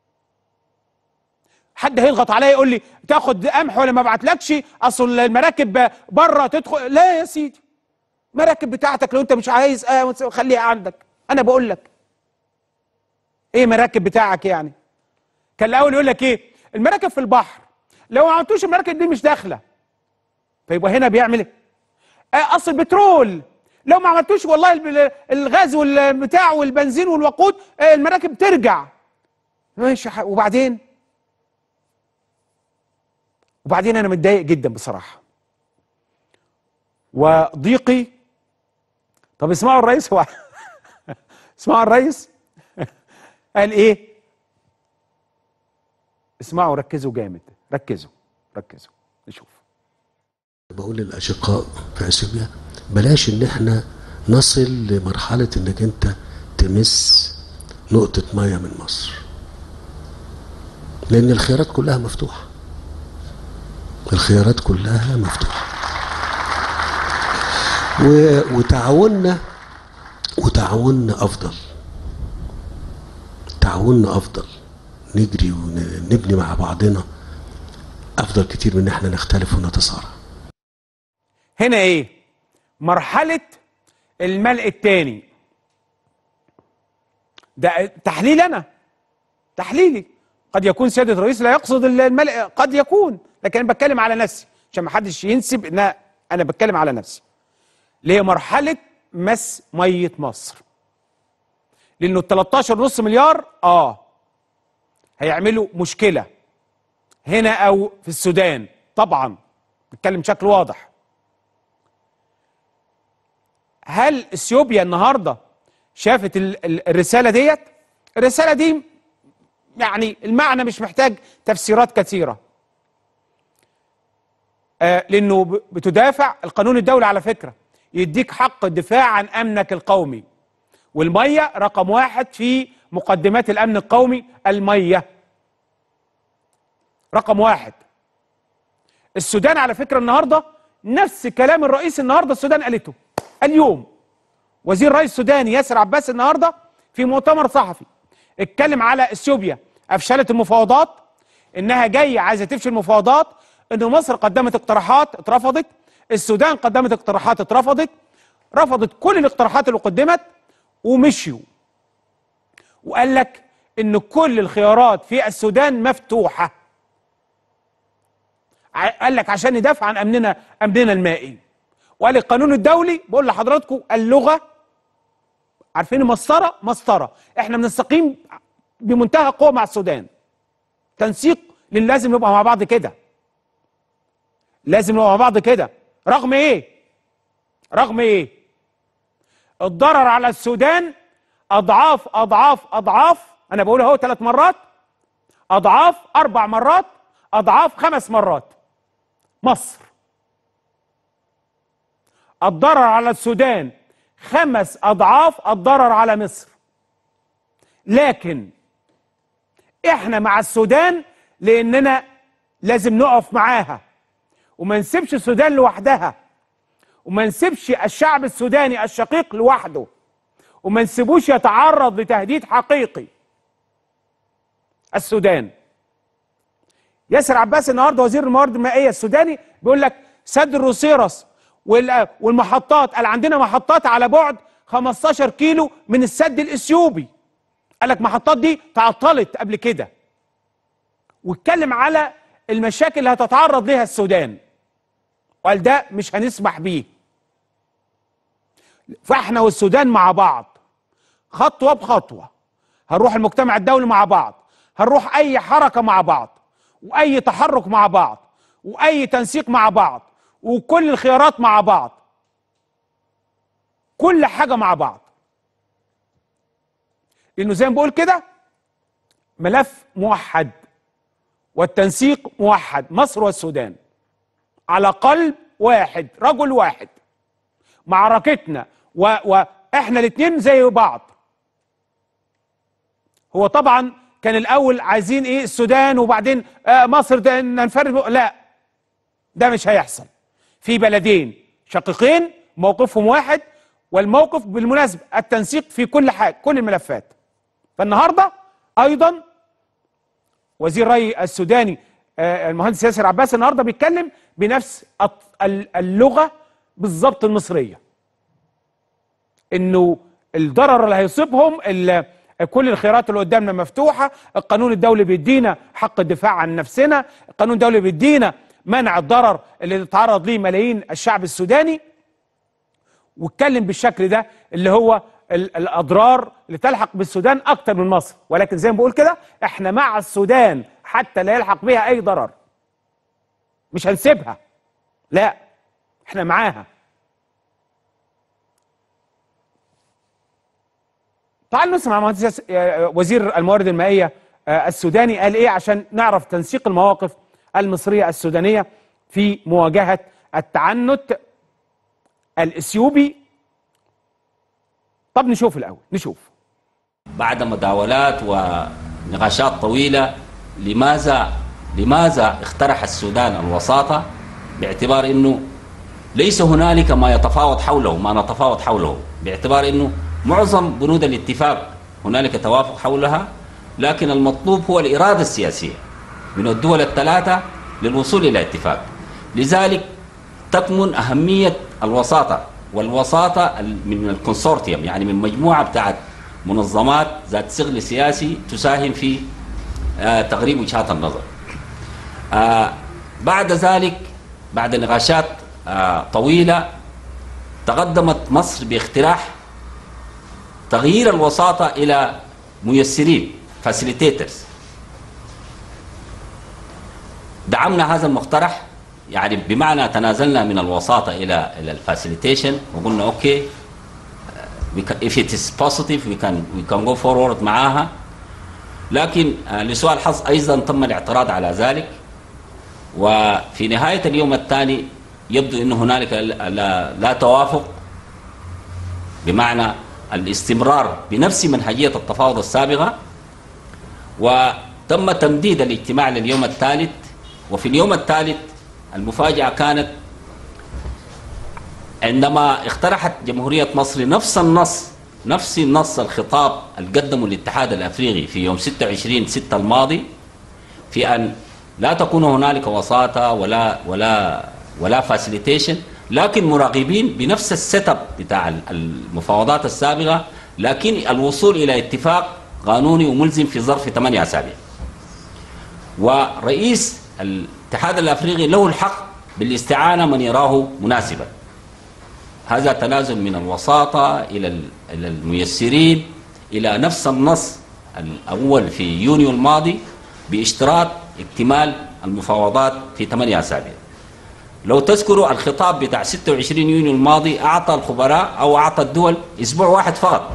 حد هيضغط عليا يقول لي تاخد قمح ولا ما ابعتلكش اصل المراكب بره تدخل لا يا سيدي المراكب بتاعتك لو انت مش عايز اه خليها عندك انا بقول لك ايه مراكب بتاعك يعني كان الاول يقول لك ايه المراكب في البحر لو ما عملتوش المراكب دي مش داخله فيبقى هنا بيعمل ايه آه، اصل البترول لو ما عملتوش والله الب- الغاز والبتاع والبنزين والوقود آه، المراكب ترجع ماشي ح- وبعدين وبعدين انا متضايق جدا بصراحه وضيقي طب اسمعوا الرئيس هو اسمعوا الرئيس قال ايه اسمعوا ركزوا جامد ركزوا ركزوا نشوف بقول للاشقاء في اثيوبيا بلاش ان احنا نصل لمرحله انك انت تمس نقطه ميه من مصر لان الخيارات كلها مفتوحه الخيارات كلها مفتوحه و... وتعاوننا وتعاوننا افضل تعاوننا افضل نجري ونبني مع بعضنا افضل كتير من ان احنا نختلف ونتصارع هنا ايه مرحلة الملء الثاني ده تحليل انا تحليلي قد يكون سيادة الرئيس لا يقصد الملء قد يكون لكن انا بتكلم على نفسي عشان ما حدش ينسب ان انا بتكلم على نفسي اللي هي مرحلة مس مية مصر لانه ال 13 نص مليار اه هيعملوا مشكلة هنا او في السودان طبعا بتكلم بشكل واضح هل اثيوبيا النهارده شافت ال- ال- الرساله ديت الرساله دي يعني المعنى مش محتاج تفسيرات كثيره آه لانه ب- بتدافع القانون الدولي على فكره يديك حق الدفاع عن امنك القومي والميه رقم واحد في مقدمات الامن القومي الميه رقم واحد السودان على فكره النهارده نفس كلام الرئيس النهارده السودان قالته اليوم وزير رئيس السوداني ياسر عباس النهارده في مؤتمر صحفي اتكلم على اثيوبيا افشلت المفاوضات انها جايه عايزه تفشل المفاوضات ان مصر قدمت اقتراحات اترفضت السودان قدمت اقتراحات اترفضت رفضت كل الاقتراحات اللي قدمت ومشيوا وقال لك ان كل الخيارات في السودان مفتوحه ع- قال لك عشان ندافع عن امننا امننا المائي وقال القانون الدولي بقول لحضراتكم اللغه عارفين مسطره مسطره احنا بنستقيم بمنتهى القوه مع السودان تنسيق لان لازم نبقى مع بعض كده لازم نبقى مع بعض كده رغم ايه رغم ايه الضرر على السودان اضعاف اضعاف اضعاف انا بقول اهو ثلاث مرات اضعاف اربع مرات اضعاف خمس مرات مصر الضرر على السودان خمس اضعاف الضرر على مصر لكن احنا مع السودان لاننا لازم نقف معاها وما نسيبش السودان لوحدها وما نسيبش الشعب السوداني الشقيق لوحده وما نسيبوش يتعرض لتهديد حقيقي السودان ياسر عباس النهارده وزير الموارد المائيه السوداني بيقول لك سد الروسيرس وال- والمحطات قال عندنا محطات على بعد 15 كيلو من السد الاثيوبي قال لك محطات دي تعطلت قبل كده واتكلم على المشاكل اللي هتتعرض ليها السودان وقال ده مش هنسمح بيه فاحنا والسودان مع بعض خطوه بخطوه هنروح المجتمع الدولي مع بعض هنروح اي حركه مع بعض واي تحرك مع بعض واي تنسيق مع بعض وكل الخيارات مع بعض كل حاجه مع بعض لانه زي ما بقول كده ملف موحد والتنسيق موحد مصر والسودان على قلب واحد رجل واحد معركتنا و... واحنا الاثنين زي بعض هو طبعا كان الاول عايزين ايه السودان وبعدين آه مصر ده ننفرد لا ده مش هيحصل في بلدين شقيقين موقفهم واحد والموقف بالمناسبه التنسيق في كل حاجه كل الملفات فالنهارده ايضا وزير الري السوداني آه، المهندس ياسر عباس النهارده بيتكلم بنفس الط- ال- اللغه بالظبط المصريه انه الضرر اللي هيصيبهم ال- كل الخيارات اللي قدامنا مفتوحه القانون الدولي بيدينا حق الدفاع عن نفسنا القانون الدولي بيدينا منع الضرر اللي تتعرض ليه ملايين الشعب السوداني واتكلم بالشكل ده اللي هو ال- الاضرار اللي تلحق بالسودان اكتر من مصر ولكن زي ما بقول كده احنا مع السودان حتى لا يلحق بها اي ضرر مش هنسيبها لا احنا معاها تعالوا نسمع مهندس ياس- آه، وزير الموارد المائيه آه، السوداني قال ايه عشان نعرف تنسيق المواقف المصريه السودانيه في مواجهه التعنت الاثيوبي طب نشوف الاول نشوف بعد مداولات ونقاشات طويلة لماذا لماذا اقترح السودان الوساطة باعتبار انه ليس هنالك ما يتفاوض حوله ما نتفاوض حوله باعتبار انه معظم بنود الاتفاق هنالك توافق حولها لكن المطلوب هو الإرادة السياسية من الدول الثلاثة للوصول إلى اتفاق لذلك تكمن أهمية الوساطة والوساطة ال- من الكونسورتيوم يعني من مجموعة بتاعت منظمات ذات صغل سياسي تساهم في آه، تغريب وجهات النظر آه، بعد ذلك بعد نقاشات آه، طويلة تقدمت مصر باقتراح تغيير الوساطة إلى ميسرين فاسيليتيترز دعمنا هذا المقترح يعني بمعنى تنازلنا من الوساطة إلى إلى الفاسيليتيشن وقلنا أوكي we can, if it is positive we can we can go forward معاها لكن آه، لسوء الحظ ايضا تم الاعتراض على ذلك وفي نهايه اليوم الثاني يبدو انه هنالك لا, لا, لا توافق بمعنى الاستمرار بنفس منهجيه التفاوض السابقه وتم تمديد الاجتماع لليوم الثالث وفي اليوم الثالث المفاجاه كانت عندما اقترحت جمهورية مصر نفس النص نفس النص الخطاب اللي قدمه الاتحاد الافريقي في يوم 26 6 الماضي في ان لا تكون هنالك وساطه ولا ولا ولا فاسيليتيشن لكن مراقبين بنفس السيت اب بتاع المفاوضات السابقه لكن الوصول الى اتفاق قانوني وملزم في ظرف 8 اسابيع. ورئيس الاتحاد الافريقي له الحق بالاستعانه من يراه مناسبا. هذا تنازل من الوساطة إلى إلى الميسرين إلى نفس النص الأول في يونيو الماضي باشتراط اكتمال المفاوضات في 8 أسابيع لو تذكروا الخطاب بتاع 26 يونيو الماضي أعطى الخبراء أو أعطى الدول أسبوع واحد فقط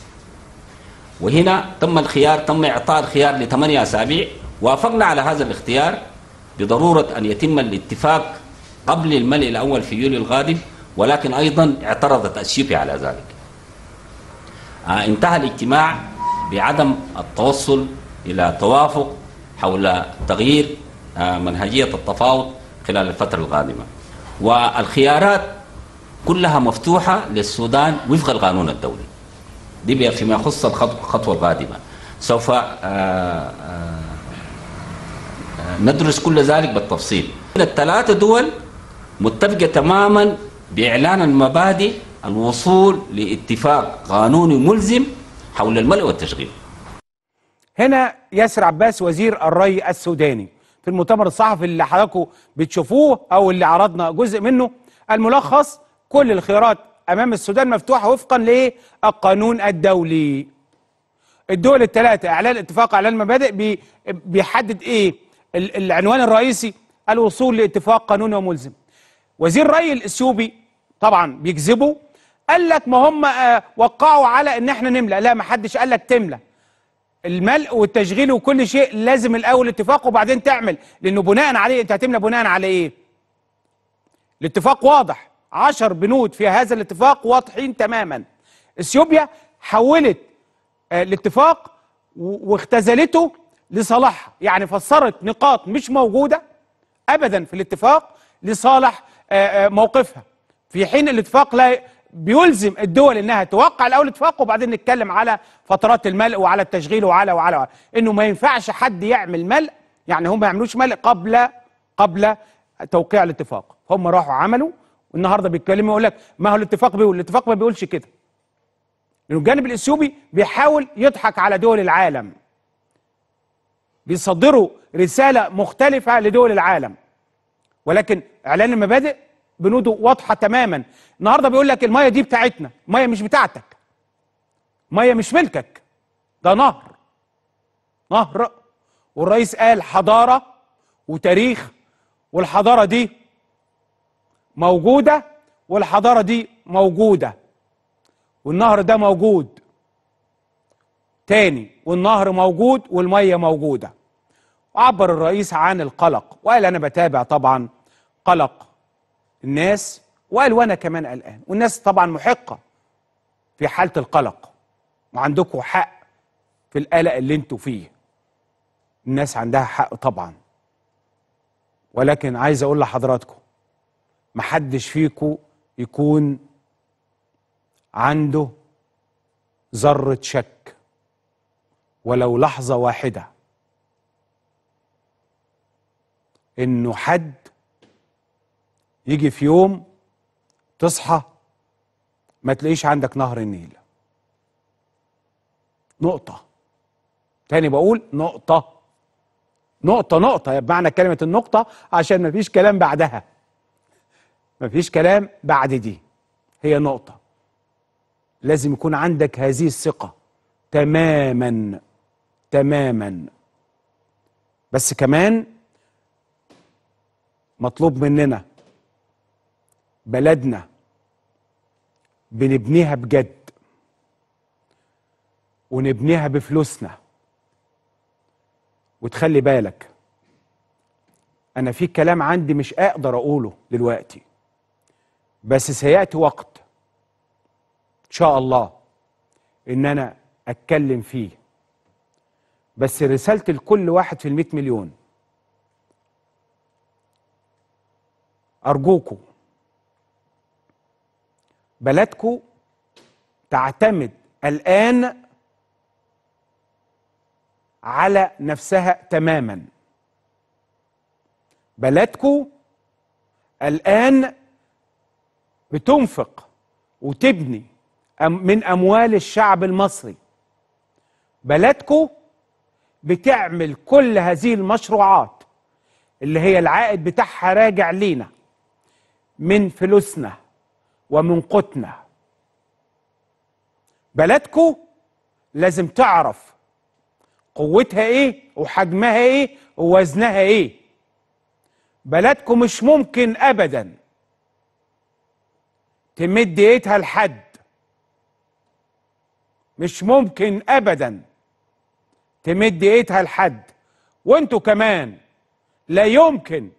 وهنا تم الخيار تم إعطاء الخيار لثمانية أسابيع وافقنا على هذا الاختيار بضرورة أن يتم الاتفاق قبل الملء الأول في يوليو القادم ولكن أيضا اعترضت أثيوبيا على ذلك آه انتهى الاجتماع بعدم التوصل إلى توافق حول تغيير آه منهجية التفاوض خلال الفترة القادمة والخيارات كلها مفتوحة للسودان وفق القانون الدولي دي فيما يخص الخطوة القادمة سوف آه ندرس كل ذلك بالتفصيل الثلاثة دول متفقة تماما بإعلان المبادئ الوصول لاتفاق قانوني ملزم حول الملء والتشغيل هنا ياسر عباس وزير الري السوداني في المؤتمر الصحفي اللي حضراتكم بتشوفوه او اللي عرضنا جزء منه الملخص كل الخيارات امام السودان مفتوحه وفقا للقانون الدولي الدول الثلاثه اعلان اتفاق اعلان مبادئ بي بيحدد ايه العنوان الرئيسي الوصول لاتفاق قانوني وملزم وزير الري الاثيوبي طبعا بيكذبوا قال لك ما هم آه وقعوا على ان احنا نملى لا ما حدش قال لك تملى الملء والتشغيل وكل شيء لازم الاول اتفاق وبعدين تعمل لانه بناء عليه انت هتملى بناء على ايه الاتفاق واضح عشر بنود في هذا الاتفاق واضحين تماما اثيوبيا حولت آه الاتفاق واختزلته لصالحها يعني فسرت نقاط مش موجوده ابدا في الاتفاق لصالح موقفها في حين الاتفاق لا بيلزم الدول انها توقع الاول اتفاق وبعدين نتكلم على فترات الملء وعلى التشغيل وعلى وعلى, وعلى انه ما ينفعش حد يعمل ملء يعني هم ما يعملوش ملء قبل قبل توقيع الاتفاق هم راحوا عملوا والنهارده بيتكلموا يقول لك ما هو الاتفاق بيقول الاتفاق ما بيقولش كده لانه الجانب الاثيوبي بيحاول يضحك على دول العالم بيصدروا رساله مختلفه لدول العالم ولكن اعلان المبادئ بنوده واضحه تماما النهارده بيقول لك الميه دي بتاعتنا الميه مش بتاعتك ميه مش ملكك ده نهر نهر والرئيس قال حضاره وتاريخ والحضاره دي موجوده والحضاره دي موجوده والنهر ده موجود تاني والنهر موجود والميه موجوده عبر الرئيس عن القلق وقال انا بتابع طبعا قلق الناس وقال وانا كمان قلقان والناس طبعا محقه في حاله القلق وعندكم حق في القلق اللي انتوا فيه الناس عندها حق طبعا ولكن عايز اقول لحضراتكم محدش فيكم يكون عنده ذره شك ولو لحظه واحده انه حد يجي في يوم تصحى ما تلاقيش عندك نهر النيل نقطة تاني بقول نقطة نقطة نقطة بمعنى كلمة النقطة عشان ما فيش كلام بعدها ما فيش كلام بعد دي هي نقطة لازم يكون عندك هذه الثقة تماما تماما بس كمان مطلوب مننا بلدنا بنبنيها بجد ونبنيها بفلوسنا وتخلي بالك انا في كلام عندي مش اقدر اقوله دلوقتي بس سياتي وقت ان شاء الله ان انا اتكلم فيه بس رسالتي لكل واحد في المئة مليون ارجوكوا بلدكوا تعتمد الان على نفسها تماما بلدكوا الان بتنفق وتبني أم- من اموال الشعب المصري بلدكوا بتعمل كل هذه المشروعات اللي هي العائد بتاعها راجع لينا من فلوسنا ومن قوتنا بلدكوا لازم تعرف قوتها ايه وحجمها ايه ووزنها ايه بلدكم مش ممكن ابدا تمد ايدها لحد مش ممكن ابدا تمد ايدها لحد وانتوا كمان لا يمكن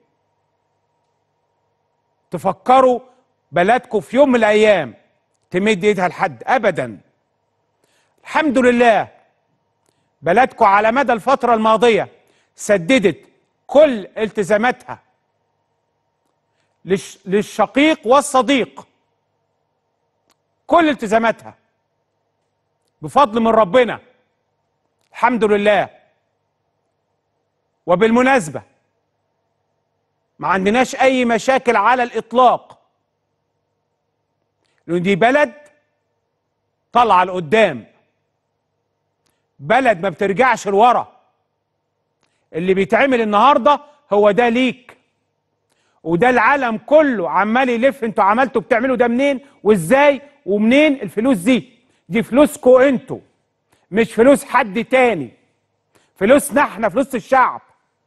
تفكروا بلدكم في يوم من الايام تمد ايدها لحد ابدا الحمد لله بلدكم على مدى الفتره الماضيه سددت كل التزاماتها للش- للشقيق والصديق كل التزاماتها بفضل من ربنا الحمد لله وبالمناسبة ما عندناش أي مشاكل على الإطلاق لأن دي بلد طالعة لقدام بلد ما بترجعش لورا اللي بيتعمل النهارده هو ده ليك وده العالم كله عمال يلف انتوا عملتوا بتعملوا ده منين وازاي ومنين الفلوس دي دي فلوسكو انتوا مش فلوس حد تاني فلوسنا احنا فلوس الشعب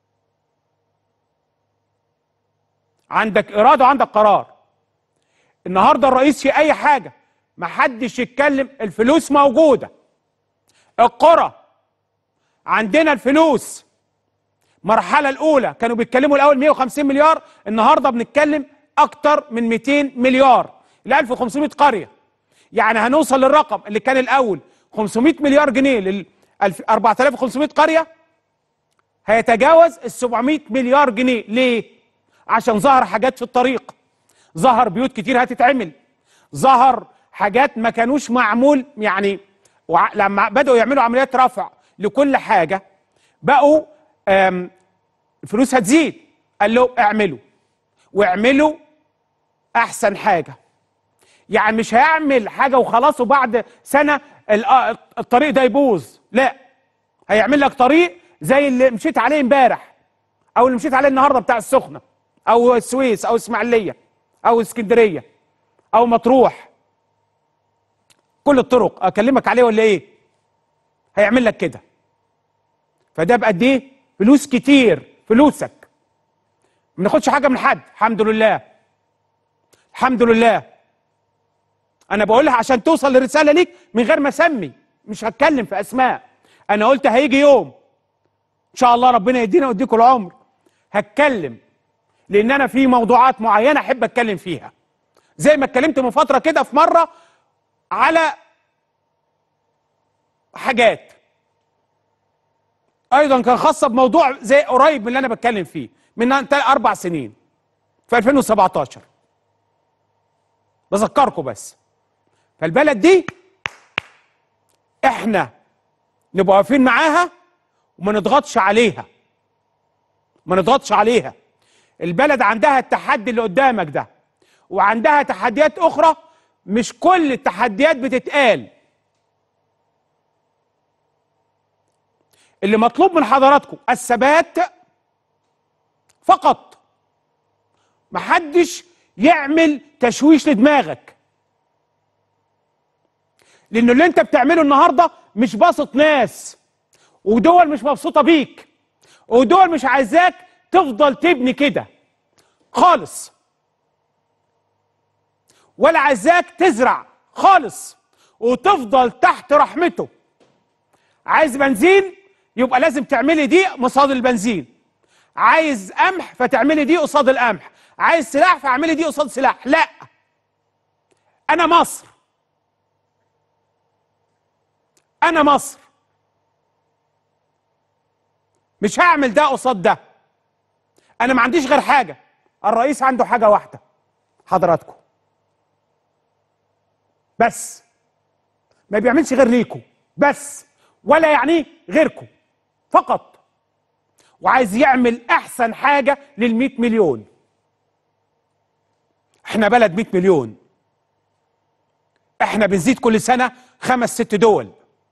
عندك اراده وعندك قرار النهارده الرئيس في اي حاجه محدش يتكلم الفلوس موجوده القرى عندنا الفلوس المرحله الاولى كانوا بيتكلموا الاول 150 مليار النهارده بنتكلم اكتر من 200 مليار ل 1500 قريه يعني هنوصل للرقم اللي كان الاول 500 مليار جنيه لل 4500 قريه هيتجاوز ال 700 مليار جنيه ليه عشان ظهر حاجات في الطريق ظهر بيوت كتير هتتعمل ظهر حاجات ما كانوش معمول يعني وع- لما بدأوا يعملوا عمليات رفع لكل حاجة بقوا آم، الفلوس هتزيد قال له اعملوا واعملوا احسن حاجة يعني مش هيعمل حاجة وخلاص وبعد سنة ال- آه، الطريق ده يبوظ لا هيعمل لك طريق زي اللي مشيت عليه امبارح او اللي مشيت عليه النهارده بتاع السخنه او السويس او اسماعيليه او اسكندريه او مطروح كل الطرق اكلمك عليه ولا ايه هيعمل لك كده فده بقد ايه فلوس كتير فلوسك ما ناخدش حاجه من حد الحمد لله الحمد لله انا بقولها عشان توصل للرساله ليك من غير ما اسمي مش هتكلم في اسماء انا قلت هيجي يوم ان شاء الله ربنا يدينا ويديكم العمر هتكلم لان انا في موضوعات معينه احب اتكلم فيها زي ما اتكلمت من فتره كده في مره على حاجات ايضا كان خاصه بموضوع زي قريب من اللي انا بتكلم فيه من تل- اربع سنين في 2017 بذكركم بس فالبلد دي احنا نبقى واقفين معاها وما نضغطش عليها ما نضغطش عليها البلد عندها التحدي اللي قدامك ده وعندها تحديات اخرى مش كل التحديات بتتقال اللي مطلوب من حضراتكم الثبات فقط محدش يعمل تشويش لدماغك لانه اللي انت بتعمله النهارده مش باسط ناس ودول مش مبسوطه بيك ودول مش عايزاك تفضل تبني كده خالص ولا عايزاك تزرع خالص وتفضل تحت رحمته عايز بنزين يبقى لازم تعملي دي قصاد البنزين عايز قمح فتعملي دي قصاد القمح عايز سلاح فاعملي دي قصاد سلاح لا انا مصر انا مصر مش هعمل ده قصاد ده انا ما عنديش غير حاجه الرئيس عنده حاجه واحده حضراتكم بس ما بيعملش غير ليكم بس ولا يعنيه غيركم فقط وعايز يعمل احسن حاجه لل مليون احنا بلد 100 مليون احنا بنزيد كل سنه خمس ست دول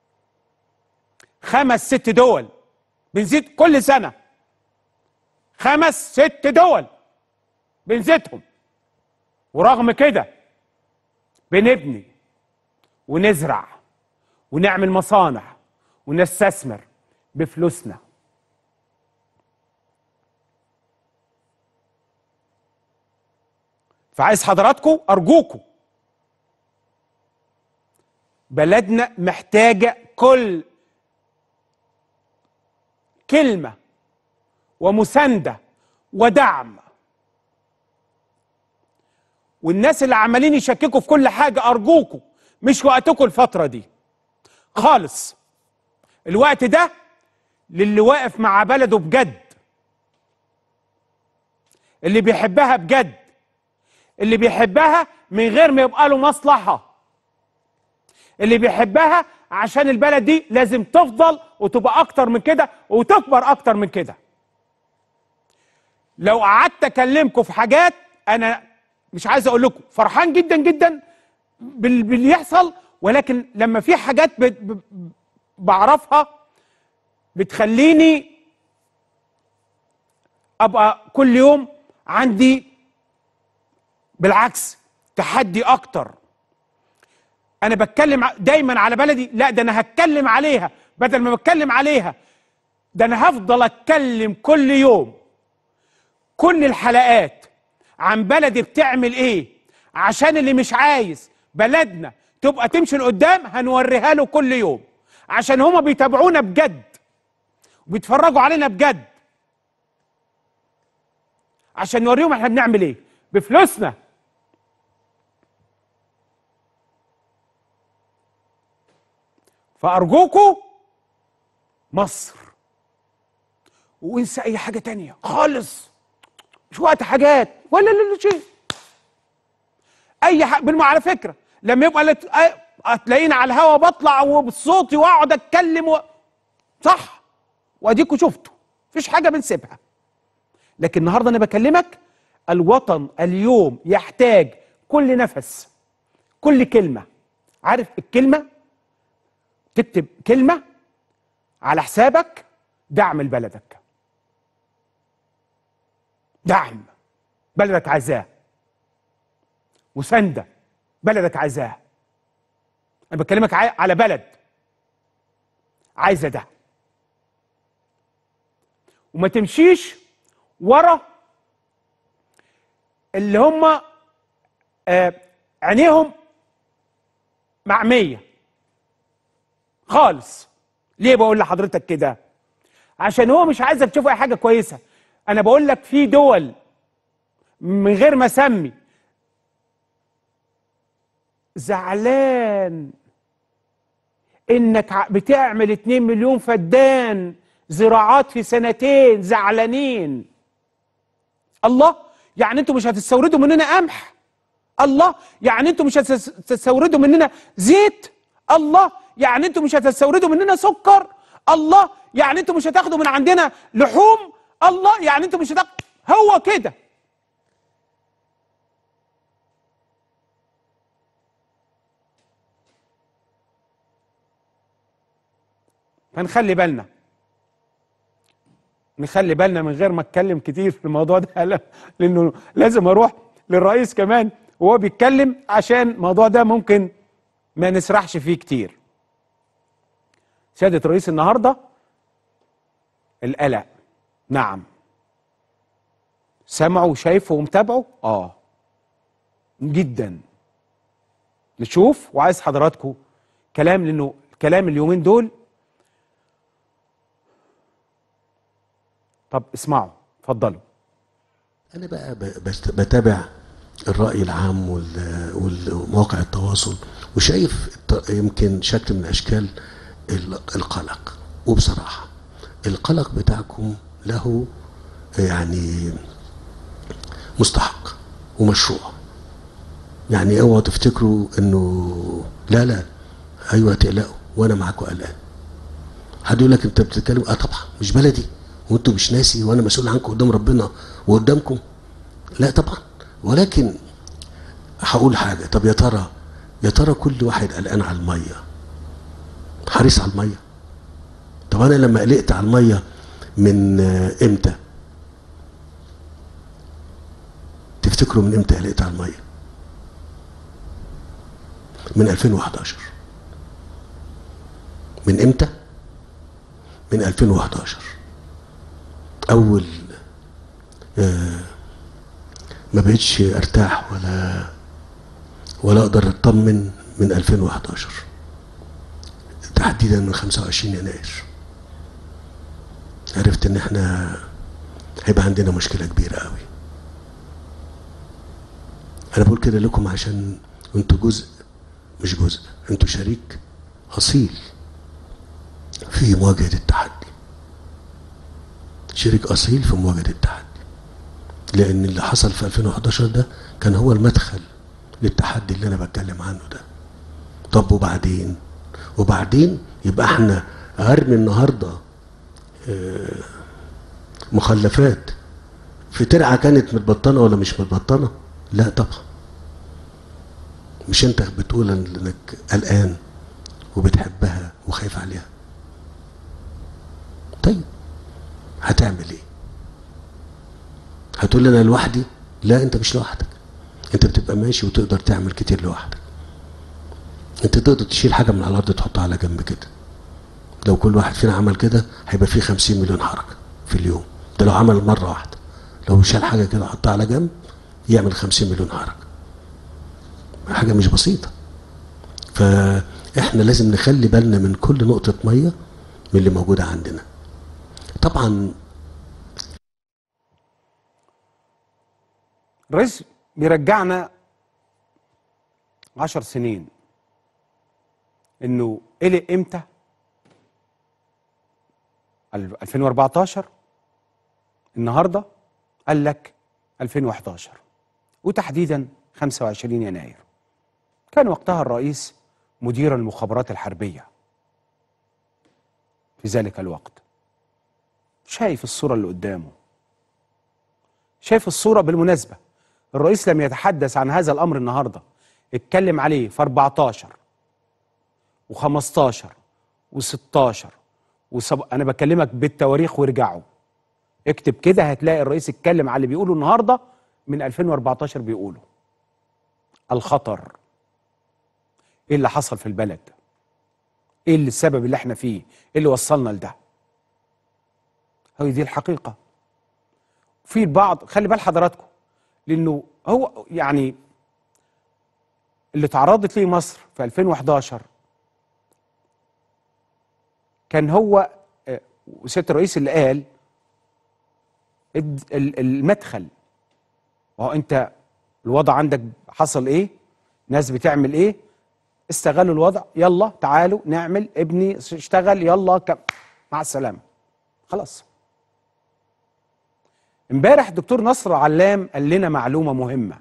خمس ست دول بنزيد كل سنه خمس ست دول بنزيدهم ورغم كده بنبني ونزرع ونعمل مصانع ونستثمر بفلوسنا فعايز حضراتكم ارجوكم بلدنا محتاجه كل كلمه ومسانده ودعم والناس اللي عمالين يشككوا في كل حاجه ارجوكم مش وقتكم الفتره دي خالص الوقت ده للي واقف مع بلده بجد اللي بيحبها بجد اللي بيحبها من غير ما يبقى له مصلحه اللي بيحبها عشان البلد دي لازم تفضل وتبقى اكتر من كده وتكبر اكتر من كده لو قعدت اكلمكم في حاجات انا مش عايز اقول لكم فرحان جدا جدا بال- باللي يحصل ولكن لما في حاجات ب- ب- بعرفها بتخليني ابقى كل يوم عندي بالعكس تحدي اكتر انا بتكلم ع- دايما على بلدي لا ده انا هتكلم عليها بدل ما بتكلم عليها ده انا هفضل اتكلم كل يوم كل الحلقات عن بلدي بتعمل ايه عشان اللي مش عايز بلدنا تبقى تمشي لقدام هنوريها له كل يوم عشان هما بيتابعونا بجد وبيتفرجوا علينا بجد عشان نوريهم احنا بنعمل ايه بفلوسنا فارجوكوا مصر وانسى اي حاجه تانية خالص مش وقت حاجات ولا لا لا شيء اي حاجه بالم على فكره لما يبقى لت... أ- هتلاقيني على الهوا بطلع وبصوتي واقعد اتكلم و... صح واديكوا شفتوا مفيش حاجه بنسيبها لكن النهارده انا بكلمك الوطن اليوم يحتاج كل نفس كل كلمه عارف الكلمه تكتب كلمه على حسابك دعم لبلدك دعم بلدك عايزاه مسانده بلدك عايزاه انا بكلمك عاي- على بلد عايزه ده وما تمشيش ورا اللي هم آه عينيهم معميه خالص ليه بقول لحضرتك كده عشان هو مش عايزك تشوف اي حاجه كويسه انا بقول لك في دول من غير ما اسمي زعلان انك ع- بتعمل 2 مليون فدان زراعات في سنتين زعلانين الله يعني انتوا مش هتستوردوا مننا قمح الله يعني انتوا مش هتستوردوا مننا زيت الله يعني انتوا مش هتستوردوا مننا سكر الله يعني انتوا مش هتاخدوا من عندنا لحوم الله يعني انتوا مش هتاخدوا هو كده فنخلي بالنا نخلي بالنا من غير ما اتكلم كتير في الموضوع ده لا- لانه لازم اروح للرئيس كمان وهو بيتكلم عشان الموضوع ده ممكن ما نسرحش فيه كتير سيادة رئيس النهاردة القلق نعم سمعوا وشايفوا ومتابعوا اه جدا نشوف وعايز حضراتكم كلام لانه كلام اليومين دول طب اسمعوا اتفضلوا انا بقى ب- بست- بتابع الراي العام وال- والمواقع التواصل وشايف الط- يمكن شكل من اشكال ال- القلق وبصراحه القلق بتاعكم له يعني مستحق ومشروع يعني اوعوا تفتكروا انه لا لا ايوه تقلقوا وانا معاكم قلقان حد يقول لك انت بتتكلم اه طبعا مش بلدي وانتوا مش ناسي وانا مسؤول عنكم قدام ربنا وقدامكم لا طبعا ولكن هقول حاجه طب يا ترى يا ترى كل واحد قلقان على الميه حريص على الميه طب انا لما قلقت على الميه من آه، امتى تفتكروا من امتى قلقت على الميه من 2011 من امتى من 2011 اول آه، ما بقتش ارتاح ولا ولا اقدر اطمن من 2011 تحديدا من 25 يناير عرفت ان احنا هيبقى عندنا مشكله كبيره قوي انا بقول كده لكم عشان انتوا جزء مش جزء انتوا شريك اصيل في مواجهه التحدي شريك اصيل في مواجهه التحدي لان اللي حصل في 2011 ده كان هو المدخل للتحدي اللي انا بتكلم عنه ده طب وبعدين وبعدين يبقى احنا هرمي النهارده آه، مخلفات في ترعه كانت متبطنه ولا مش متبطنه لا طبعا مش انت بتقول انك قلقان وبتحبها وخايف عليها طيب هتعمل ايه هتقول لي انا لوحدي لا انت مش لوحدك انت بتبقى ماشي وتقدر تعمل كتير لوحدك انت تقدر تشيل حاجه من على الارض تحطها على جنب كده لو كل واحد فينا عمل كده هيبقى فيه 50 مليون حركه في اليوم ده لو عمل مره واحده لو شال حاجه كده حطها على جنب يعمل 50 مليون حركه حاجه مش بسيطه فاحنا لازم نخلي بالنا من كل نقطه ميه من اللي موجوده عندنا طبعا الرئيس بيرجعنا عشر سنين انه قلق امتى ال- 2014 النهارده قال لك 2011 وتحديدا 25 يناير كان وقتها الرئيس مدير المخابرات الحربيه في ذلك الوقت شايف الصوره اللي قدامه شايف الصورة بالمناسبة الرئيس لم يتحدث عن هذا الأمر النهاردة اتكلم عليه في 14 و15 و16 وسب... أنا بكلمك بالتواريخ وارجعوا اكتب كده هتلاقي الرئيس اتكلم على اللي بيقوله النهاردة من 2014 بيقوله الخطر ايه اللي حصل في البلد ايه اللي السبب اللي احنا فيه ايه اللي وصلنا لده هي دي الحقيقه في البعض خلي بال حضراتكم لانه هو يعني اللي تعرضت ليه مصر في 2011 كان هو آه، وسياده الرئيس اللي قال الد- ال- المدخل وهو انت الوضع عندك حصل ايه ناس بتعمل ايه استغلوا الوضع يلا تعالوا نعمل ابني اشتغل يلا كم مع السلامه خلاص امبارح الدكتور نصر علام قال لنا معلومه مهمه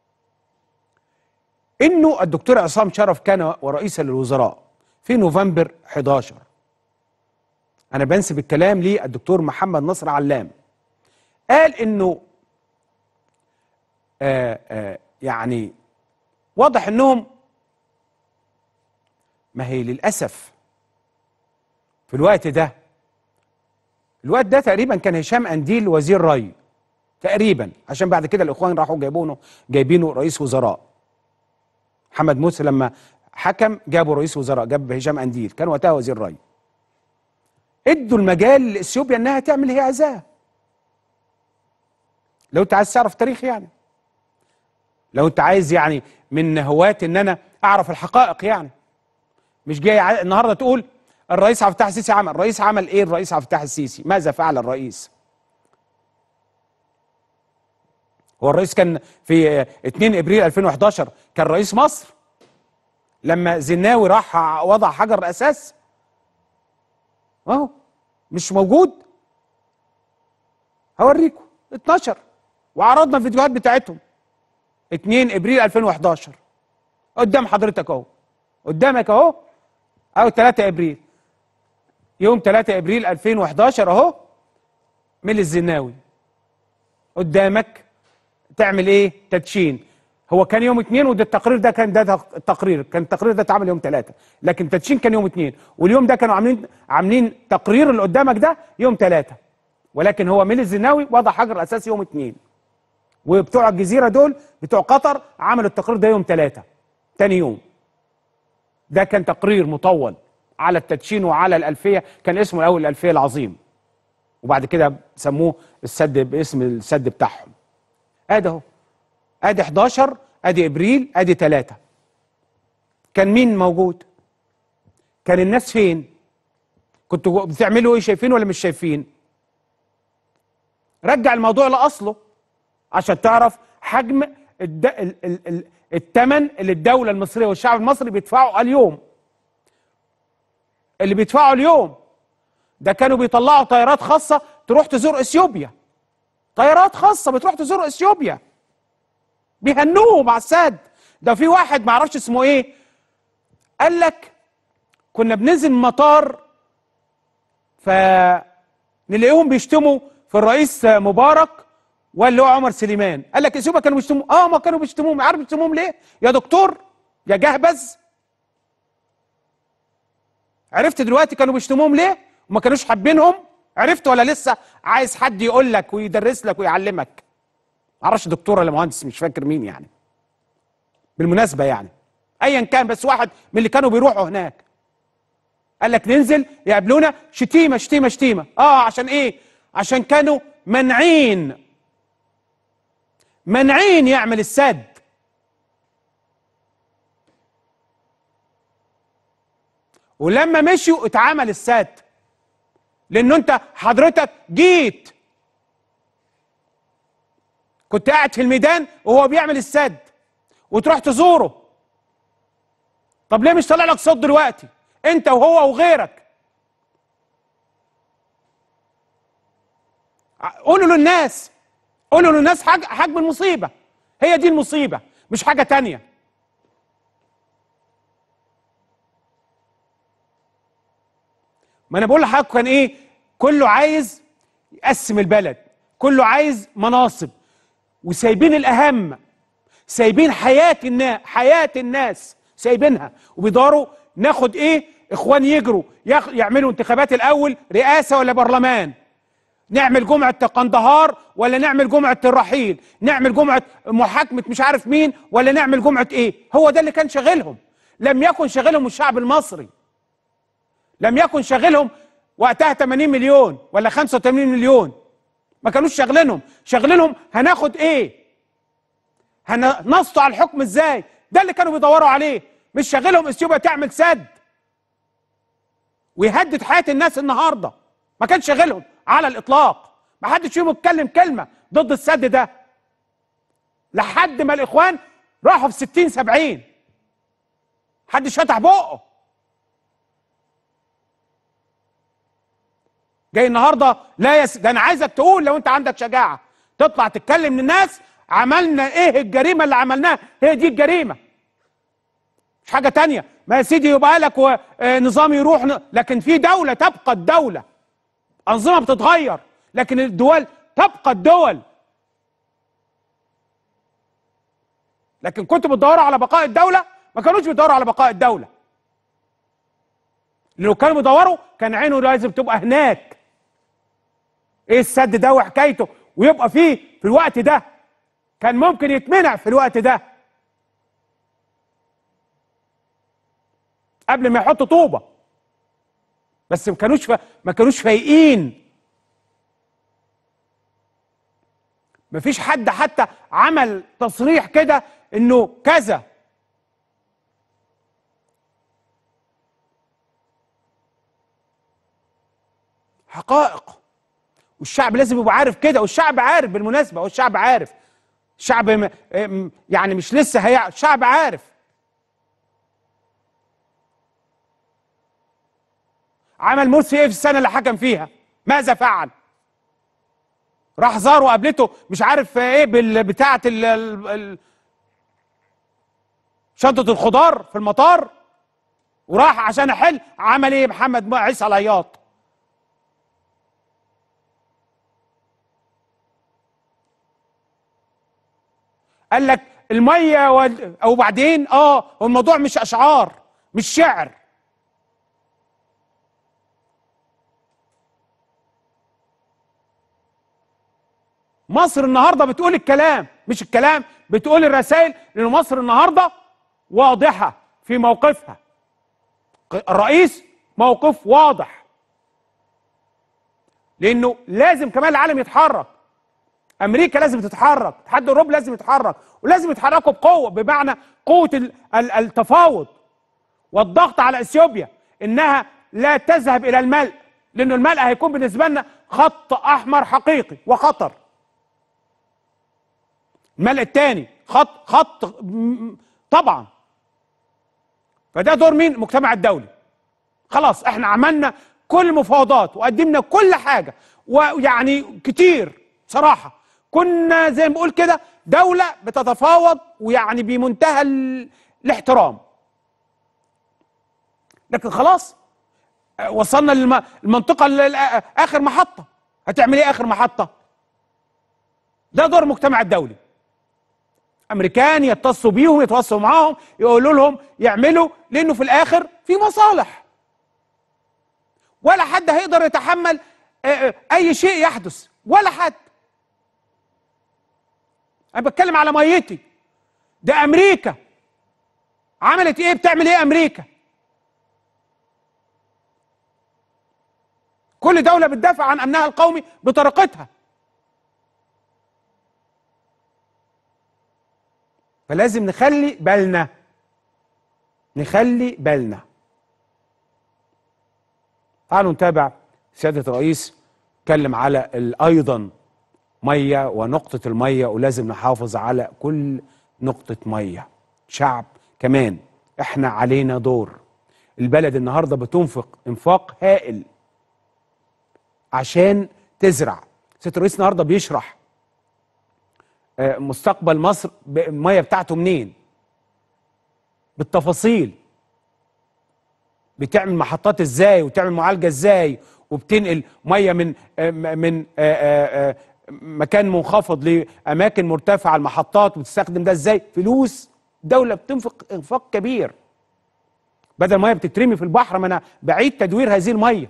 انه الدكتور عصام شرف كان ورئيسا للوزراء في نوفمبر 11 انا بنسب الكلام للدكتور محمد نصر علام قال انه آآ آآ يعني واضح انهم ما هي للاسف في الوقت ده الوقت ده تقريبا كان هشام انديل وزير ري تقريبا عشان بعد كده الاخوان راحوا جايبونه جايبينه رئيس وزراء محمد موسى لما حكم جابوا رئيس وزراء جاب هشام انديل كان وقتها وزير ري ادوا المجال لاثيوبيا انها تعمل اللي هي عايزاه لو انت عايز تعرف تاريخ يعني لو انت عايز يعني من هواة ان انا اعرف الحقائق يعني مش جاي ع- النهارده تقول الرئيس عبد الفتاح السيسي عمل الرئيس عمل ايه الرئيس عبد الفتاح السيسي ماذا فعل الرئيس هو الرئيس كان في 2 ابريل 2011 كان رئيس مصر لما زناوي راح وضع حجر الاساس اهو مش موجود هوريكم 12 وعرضنا الفيديوهات بتاعتهم 2 ابريل 2011 قدام حضرتك اهو قدامك اهو او 3 ابريل يوم 3 ابريل 2011 اهو من الزناوي قدامك تعمل ايه تدشين هو كان يوم اثنين وده التقرير ده كان ده التقرير كان التقرير ده اتعمل يوم ثلاثة لكن التدشين كان يوم اثنين واليوم ده كانوا عاملين عاملين تقرير اللي قدامك ده يوم ثلاثة ولكن هو من الزناوي وضع حجر الاساس يوم اثنين وبتوع الجزيرة دول بتوع قطر عملوا التقرير ده يوم ثلاثة تاني يوم ده كان تقرير مطول على التدشين وعلى الألفية كان اسمه الأول الألفية العظيم وبعد كده سموه السد باسم السد بتاعهم ادي اهو ادي 11 ادي ابريل ادي 3 كان مين موجود كان الناس فين كنتوا بتعملوا ايه شايفين ولا مش شايفين رجع الموضوع لاصله عشان تعرف حجم الد... ال... ال... ال... الثمن اللي الدولة المصرية والشعب المصري بيدفعوا اليوم اللي بيدفعوا اليوم ده كانوا بيطلعوا طيارات خاصة تروح تزور اثيوبيا طيارات خاصة بتروح تزور اثيوبيا بيهنوهم على السد ده في واحد معرفش اسمه ايه قال لك كنا بننزل من مطار فنلاقيهم بيشتموا في الرئيس مبارك واللي هو عمر سليمان قال لك اثيوبيا كانوا بيشتموا اه ما كانوا بيشتموهم عارف بيشتموهم ليه يا دكتور يا جهبذ عرفت دلوقتي كانوا بيشتموهم ليه وما كانوش حابينهم عرفت ولا لسه عايز حد يقول لك ويدرس لك ويعلمك معرفش دكتور ولا مهندس مش فاكر مين يعني بالمناسبه يعني ايا كان بس واحد من اللي كانوا بيروحوا هناك قال لك ننزل يقابلونا شتيمه شتيمه شتيمه اه عشان ايه عشان كانوا منعين منعين يعمل السد ولما مشوا اتعمل السد لانه انت حضرتك جيت كنت قاعد في الميدان وهو بيعمل السد وتروح تزوره طب ليه مش طالع لك صوت دلوقتي انت وهو وغيرك قولوا للناس قولوا للناس حاج حجم المصيبه هي دي المصيبه مش حاجه تانية ما انا بقول لحضرتك كان ايه كله عايز يقسم البلد كله عايز مناصب وسايبين الاهم سايبين حياه الناس حياه الناس سايبينها وبيدوروا ناخد ايه اخوان يجروا يخ... يعملوا انتخابات الاول رئاسه ولا برلمان نعمل جمعة قندهار ولا نعمل جمعة الرحيل نعمل جمعة محاكمة مش عارف مين ولا نعمل جمعة ايه هو ده اللي كان شاغلهم لم يكن شاغلهم الشعب المصري لم يكن شاغلهم وقتها 80 مليون ولا 85 مليون ما كانوش شاغلينهم شاغلينهم هناخد ايه هنسطع الحكم ازاي ده اللي كانوا بيدوروا عليه مش شاغلهم اثيوبيا تعمل سد ويهدد حياة الناس النهارده ما كانش شاغلهم على الاطلاق ما حدش فيهم اتكلم كلمه ضد السد ده لحد ما الاخوان راحوا في 60 70 حدش فتح بقه جاي النهارده لا يس ده انا عايزك تقول لو انت عندك شجاعه تطلع تتكلم للناس عملنا ايه الجريمه اللي عملناها هي دي الجريمه مش حاجه تانية ما يا سيدي يبقى لك نظام يروح ن... لكن في دوله تبقى الدوله أنظمة بتتغير لكن الدول تبقى الدول لكن كنتوا بتدوروا على بقاء الدولة ما كانوش بيدوروا على بقاء الدولة لو كانوا بيدوروا كان عينه لازم تبقى هناك ايه السد ده وحكايته ويبقى فيه في الوقت ده كان ممكن يتمنع في الوقت ده قبل ما يحط طوبه بس ما كانوش ف... ما كانوش فايقين ما فيش حد حتى عمل تصريح كده انه كذا حقائق والشعب لازم يبقى عارف كده والشعب عارف بالمناسبه والشعب عارف الشعب م- م- يعني مش لسه هي الشعب عارف عمل مرسي ايه في السنه اللي حكم فيها ماذا فعل راح زار وقابلته مش عارف ايه بال- بتاعه ال- ال- ال- شنطه الخضار في المطار وراح عشان احل عمل ايه محمد عيسى العياط قال لك الميه وال... او بعدين اه هو الموضوع مش اشعار مش شعر مصر النهارده بتقول الكلام مش الكلام بتقول الرسائل لان مصر النهارده واضحه في موقفها الرئيس موقف واضح لانه لازم كمان العالم يتحرك امريكا لازم تتحرك الاتحاد الاوروبي لازم يتحرك ولازم يتحركوا بقوه بمعنى قوه ال- ال- التفاوض والضغط على اثيوبيا انها لا تذهب الى الملء لانه الملء هيكون بالنسبه لنا خط احمر حقيقي وخطر الملء الثاني خط خط م- طبعا فده دور مين المجتمع الدولي خلاص احنا عملنا كل المفاوضات وقدمنا كل حاجه ويعني كتير صراحه كنا زي ما بقول كده دوله بتتفاوض ويعني بمنتهى ال- الاحترام لكن خلاص آه، وصلنا للمنطقه اخر محطه هتعمل ايه اخر محطه ده دور المجتمع الدولي امريكان يتصلوا بيهم يتواصلوا معاهم يقولوا لهم يعملوا لانه في الاخر في مصالح ولا حد هيقدر يتحمل آه، آه، اي شيء يحدث ولا حد انا بتكلم على ميتي ده امريكا عملت ايه بتعمل ايه امريكا كل دولة بتدافع عن امنها القومي بطريقتها فلازم نخلي بالنا نخلي بالنا تعالوا نتابع سيادة الرئيس اتكلم على ال- أيضا مية ونقطة المية ولازم نحافظ على كل نقطة مية شعب كمان احنا علينا دور البلد النهاردة بتنفق انفاق هائل عشان تزرع سيادة الرئيس النهاردة بيشرح آه، مستقبل مصر ب- المية بتاعته منين بالتفاصيل بتعمل محطات ازاي وتعمل معالجه ازاي وبتنقل ميه من آه، م- من آه، آه، آه، مكان منخفض لاماكن مرتفعه المحطات وتستخدم ده ازاي فلوس دوله بتنفق انفاق كبير بدل ما هي بتترمي في البحر ما انا بعيد تدوير هذه الميه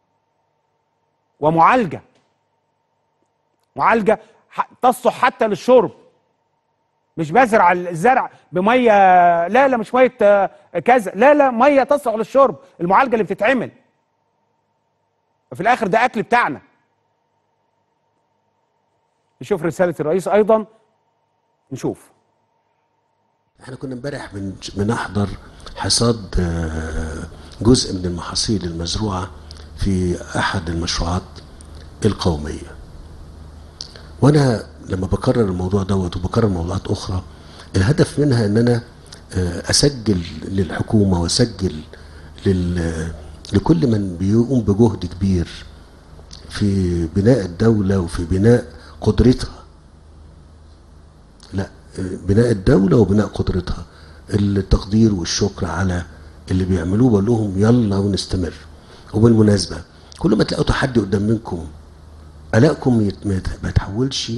ومعالجه معالجه ح- تصلح حتى للشرب مش بزرع الزرع بميه لا لا مش ميه آه، كذا لا لا ميه تصلح للشرب المعالجه اللي بتتعمل وفي الاخر ده اكل بتاعنا نشوف رساله الرئيس ايضا نشوف احنا كنا امبارح بن- بنحضر حصاد آه، جزء من المحاصيل المزروعه في احد المشروعات القوميه وانا لما بكرر الموضوع دوت وبكرر موضوعات اخرى الهدف منها ان انا آه، اسجل للحكومه واسجل لل لكل من بيقوم بجهد كبير في بناء الدوله وفي بناء قدرتها لا بناء الدولة وبناء قدرتها التقدير والشكر على اللي بيعملوه بقول لهم يلا ونستمر وبالمناسبة كل ما تلاقوا تحدي قدام منكم قلقكم يت- ما يت- ما يتحولش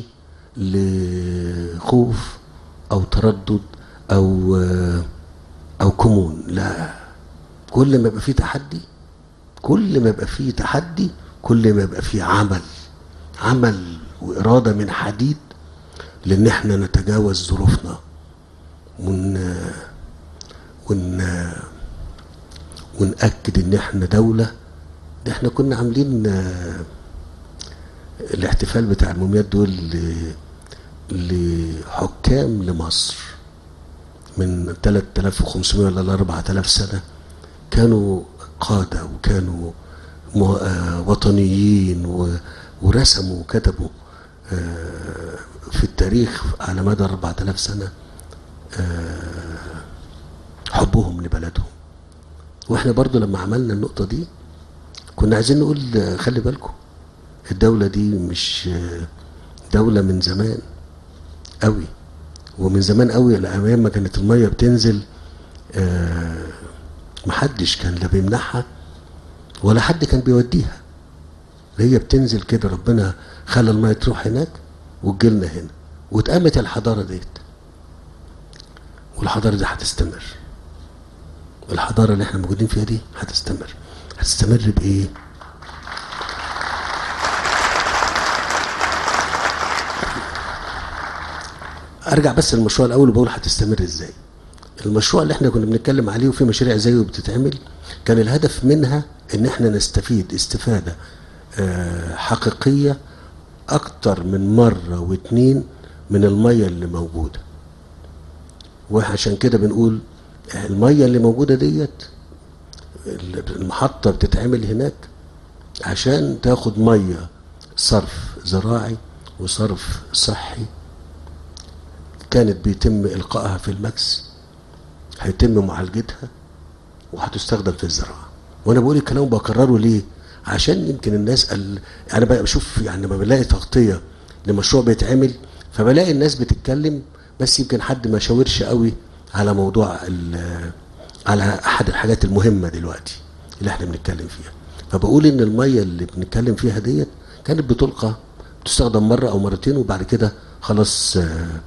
لخوف أو تردد أو أو كمون لا كل ما يبقى فيه تحدي كل ما يبقى فيه تحدي كل ما يبقى فيه عمل عمل وإرادة من حديد لان احنا نتجاوز ظروفنا ون ون ونأكد ان احنا دولة ده احنا كنا عاملين آه، الاحتفال بتاع الموميات دول ل- لحكام لمصر من 3500 ولا 4000 سنة كانوا قادة وكانوا مو- آه، وطنيين و- ورسموا وكتبوا آه، في التاريخ على مدى 4000 سنة آه، حبهم لبلدهم واحنا برضو لما عملنا النقطة دي كنا عايزين نقول آه، خلي بالكم الدولة دي مش آه، دولة من زمان قوي ومن زمان قوي الايام ما كانت المية بتنزل آه، محدش كان لا بيمنعها ولا حد كان بيوديها هي بتنزل كده ربنا خلى المية تروح هناك وتجيلنا هنا واتقامت الحضارة ديت والحضارة دي هتستمر الحضارة اللي احنا موجودين فيها دي هتستمر هتستمر بإيه؟ ارجع بس للمشروع الاول وبقول هتستمر ازاي المشروع اللي احنا كنا بنتكلم عليه وفي مشاريع زيه بتتعمل كان الهدف منها ان احنا نستفيد استفادة آه، حقيقية اكتر من مرة واتنين من المية اللي موجودة وعشان كده بنقول المية اللي موجودة ديت المحطة بتتعمل هناك عشان تاخد مية صرف زراعي وصرف صحي كانت بيتم إلقائها في المكس هيتم معالجتها وهتستخدم في الزراعة وأنا بقول الكلام بكرره ليه عشان يمكن الناس ال... أنا بقى بشوف يعني لما بلاقي تغطية لمشروع بيتعمل فبلاقي الناس بتتكلم بس يمكن حد ما شاورش قوي على موضوع ال... على أحد الحاجات المهمة دلوقتي اللي احنا بنتكلم فيها فبقول إن المية اللي بنتكلم فيها ديت كانت بتلقى تستخدم مرة أو مرتين وبعد كده خلاص آه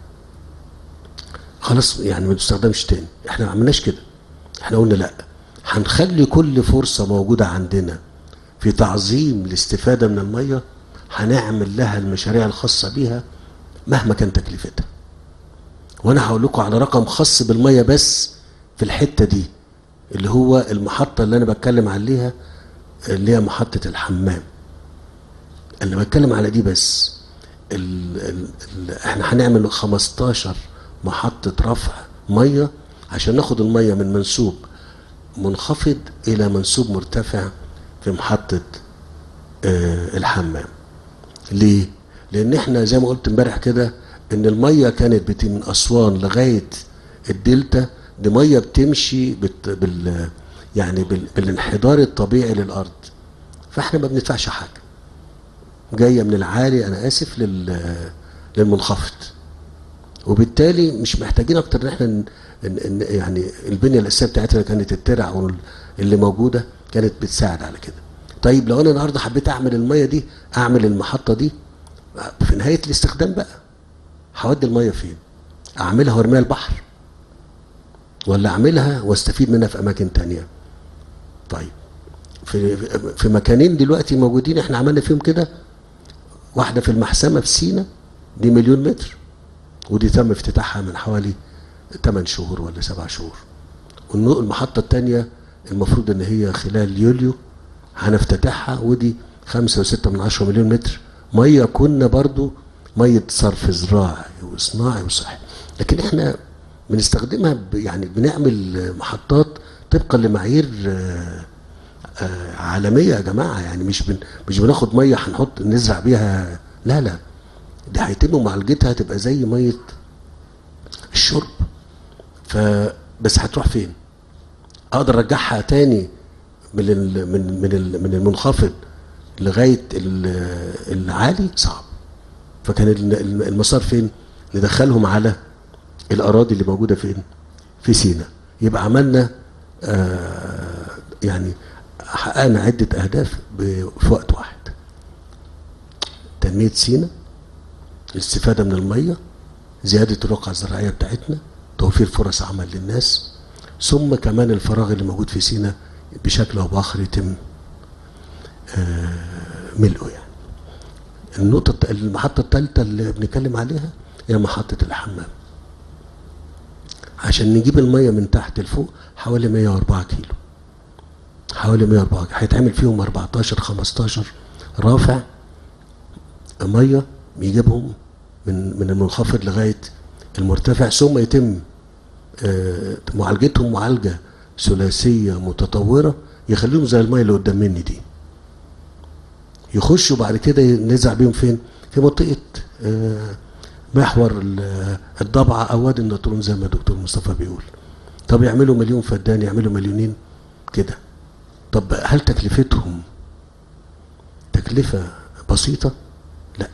خلاص يعني ما تستخدمش تاني احنا ما عملناش كده احنا قلنا لا هنخلي كل فرصة موجودة عندنا في تعظيم الاستفادة من المية هنعمل لها المشاريع الخاصة بيها مهما كان تكلفتها وانا هقول لكم على رقم خاص بالمية بس في الحتة دي اللي هو المحطة اللي انا بتكلم عليها اللي هي محطة الحمام اللي بتكلم على دي بس ال ال ال احنا هنعمل 15 محطة رفع مية عشان ناخد المية من منسوب منخفض إلى منسوب مرتفع في محطة آه الحمام ليه؟ لأن احنا زي ما قلت امبارح كده إن المية كانت بت من أسوان لغاية الدلتا دي مية بتمشي بت بال يعني بال بالانحدار الطبيعي للأرض فاحنا ما بندفعش حاجة جاية من العالي أنا آسف لل للمنخفض وبالتالي مش محتاجين اكتر ان احنا ن- ن- ن- يعني البنيه الاساسيه بتاعتنا كانت الترع وال- اللي موجوده كانت بتساعد على كده. طيب لو انا النهارده حبيت اعمل الميه دي اعمل المحطه دي في نهايه الاستخدام بقى هودي الميه فين؟ اعملها وارميها البحر ولا اعملها واستفيد منها في اماكن تانية؟ طيب في في مكانين دلوقتي موجودين احنا عملنا فيهم كده واحده في المحسمه في سينا دي مليون متر ودي تم افتتاحها من حوالي 8 شهور ولا 7 شهور والنو- المحطة التانية المفروض ان هي خلال يوليو هنفتتحها ودي خمسة وستة من عشرة مليون متر مية كنا برضو مية صرف زراعي وصناعي وصحي لكن احنا بنستخدمها ب- يعني بنعمل محطات طبقا لمعايير آه، آه، عالمية يا جماعة يعني مش بن مش بناخد مية هنحط نزرع بيها لا لا دي هيتم معالجتها تبقى زي ميه الشرب ف بس هتروح فين؟ اقدر ارجعها تاني من ال... من من ال... من المنخفض لغايه ال... العالي صعب فكان ال- ال- المسار فين؟ ندخلهم على الاراضي اللي موجوده فين؟ في سينا يبقى عملنا آه يعني حققنا عده اهداف ب- في وقت واحد تنميه سينا الاستفادة من المية زيادة الرقعة الزراعية بتاعتنا توفير فرص عمل للناس ثم كمان الفراغ اللي موجود في سينا بشكل أو بآخر يتم آه، ملئه يعني النقطة الت- المحطة الثالثة اللي بنتكلم عليها هي محطة الحمام عشان نجيب المية من تحت لفوق حوالي 104 كيلو حوالي 104 هيتعمل فيهم 14 15 رافع ميه بيجيبهم من من المنخفض لغايه المرتفع ثم يتم آه، معالجتهم معالجه ثلاثيه متطوره يخليهم زي الميه اللي قدام مني دي يخشوا بعد كده نزع بيهم فين في منطقه آه، محور ال- الضبعه او وادي النطرون زي ما الدكتور مصطفى بيقول طب يعملوا مليون فدان يعملوا مليونين كده طب هل تكلفتهم تكلفه بسيطه لا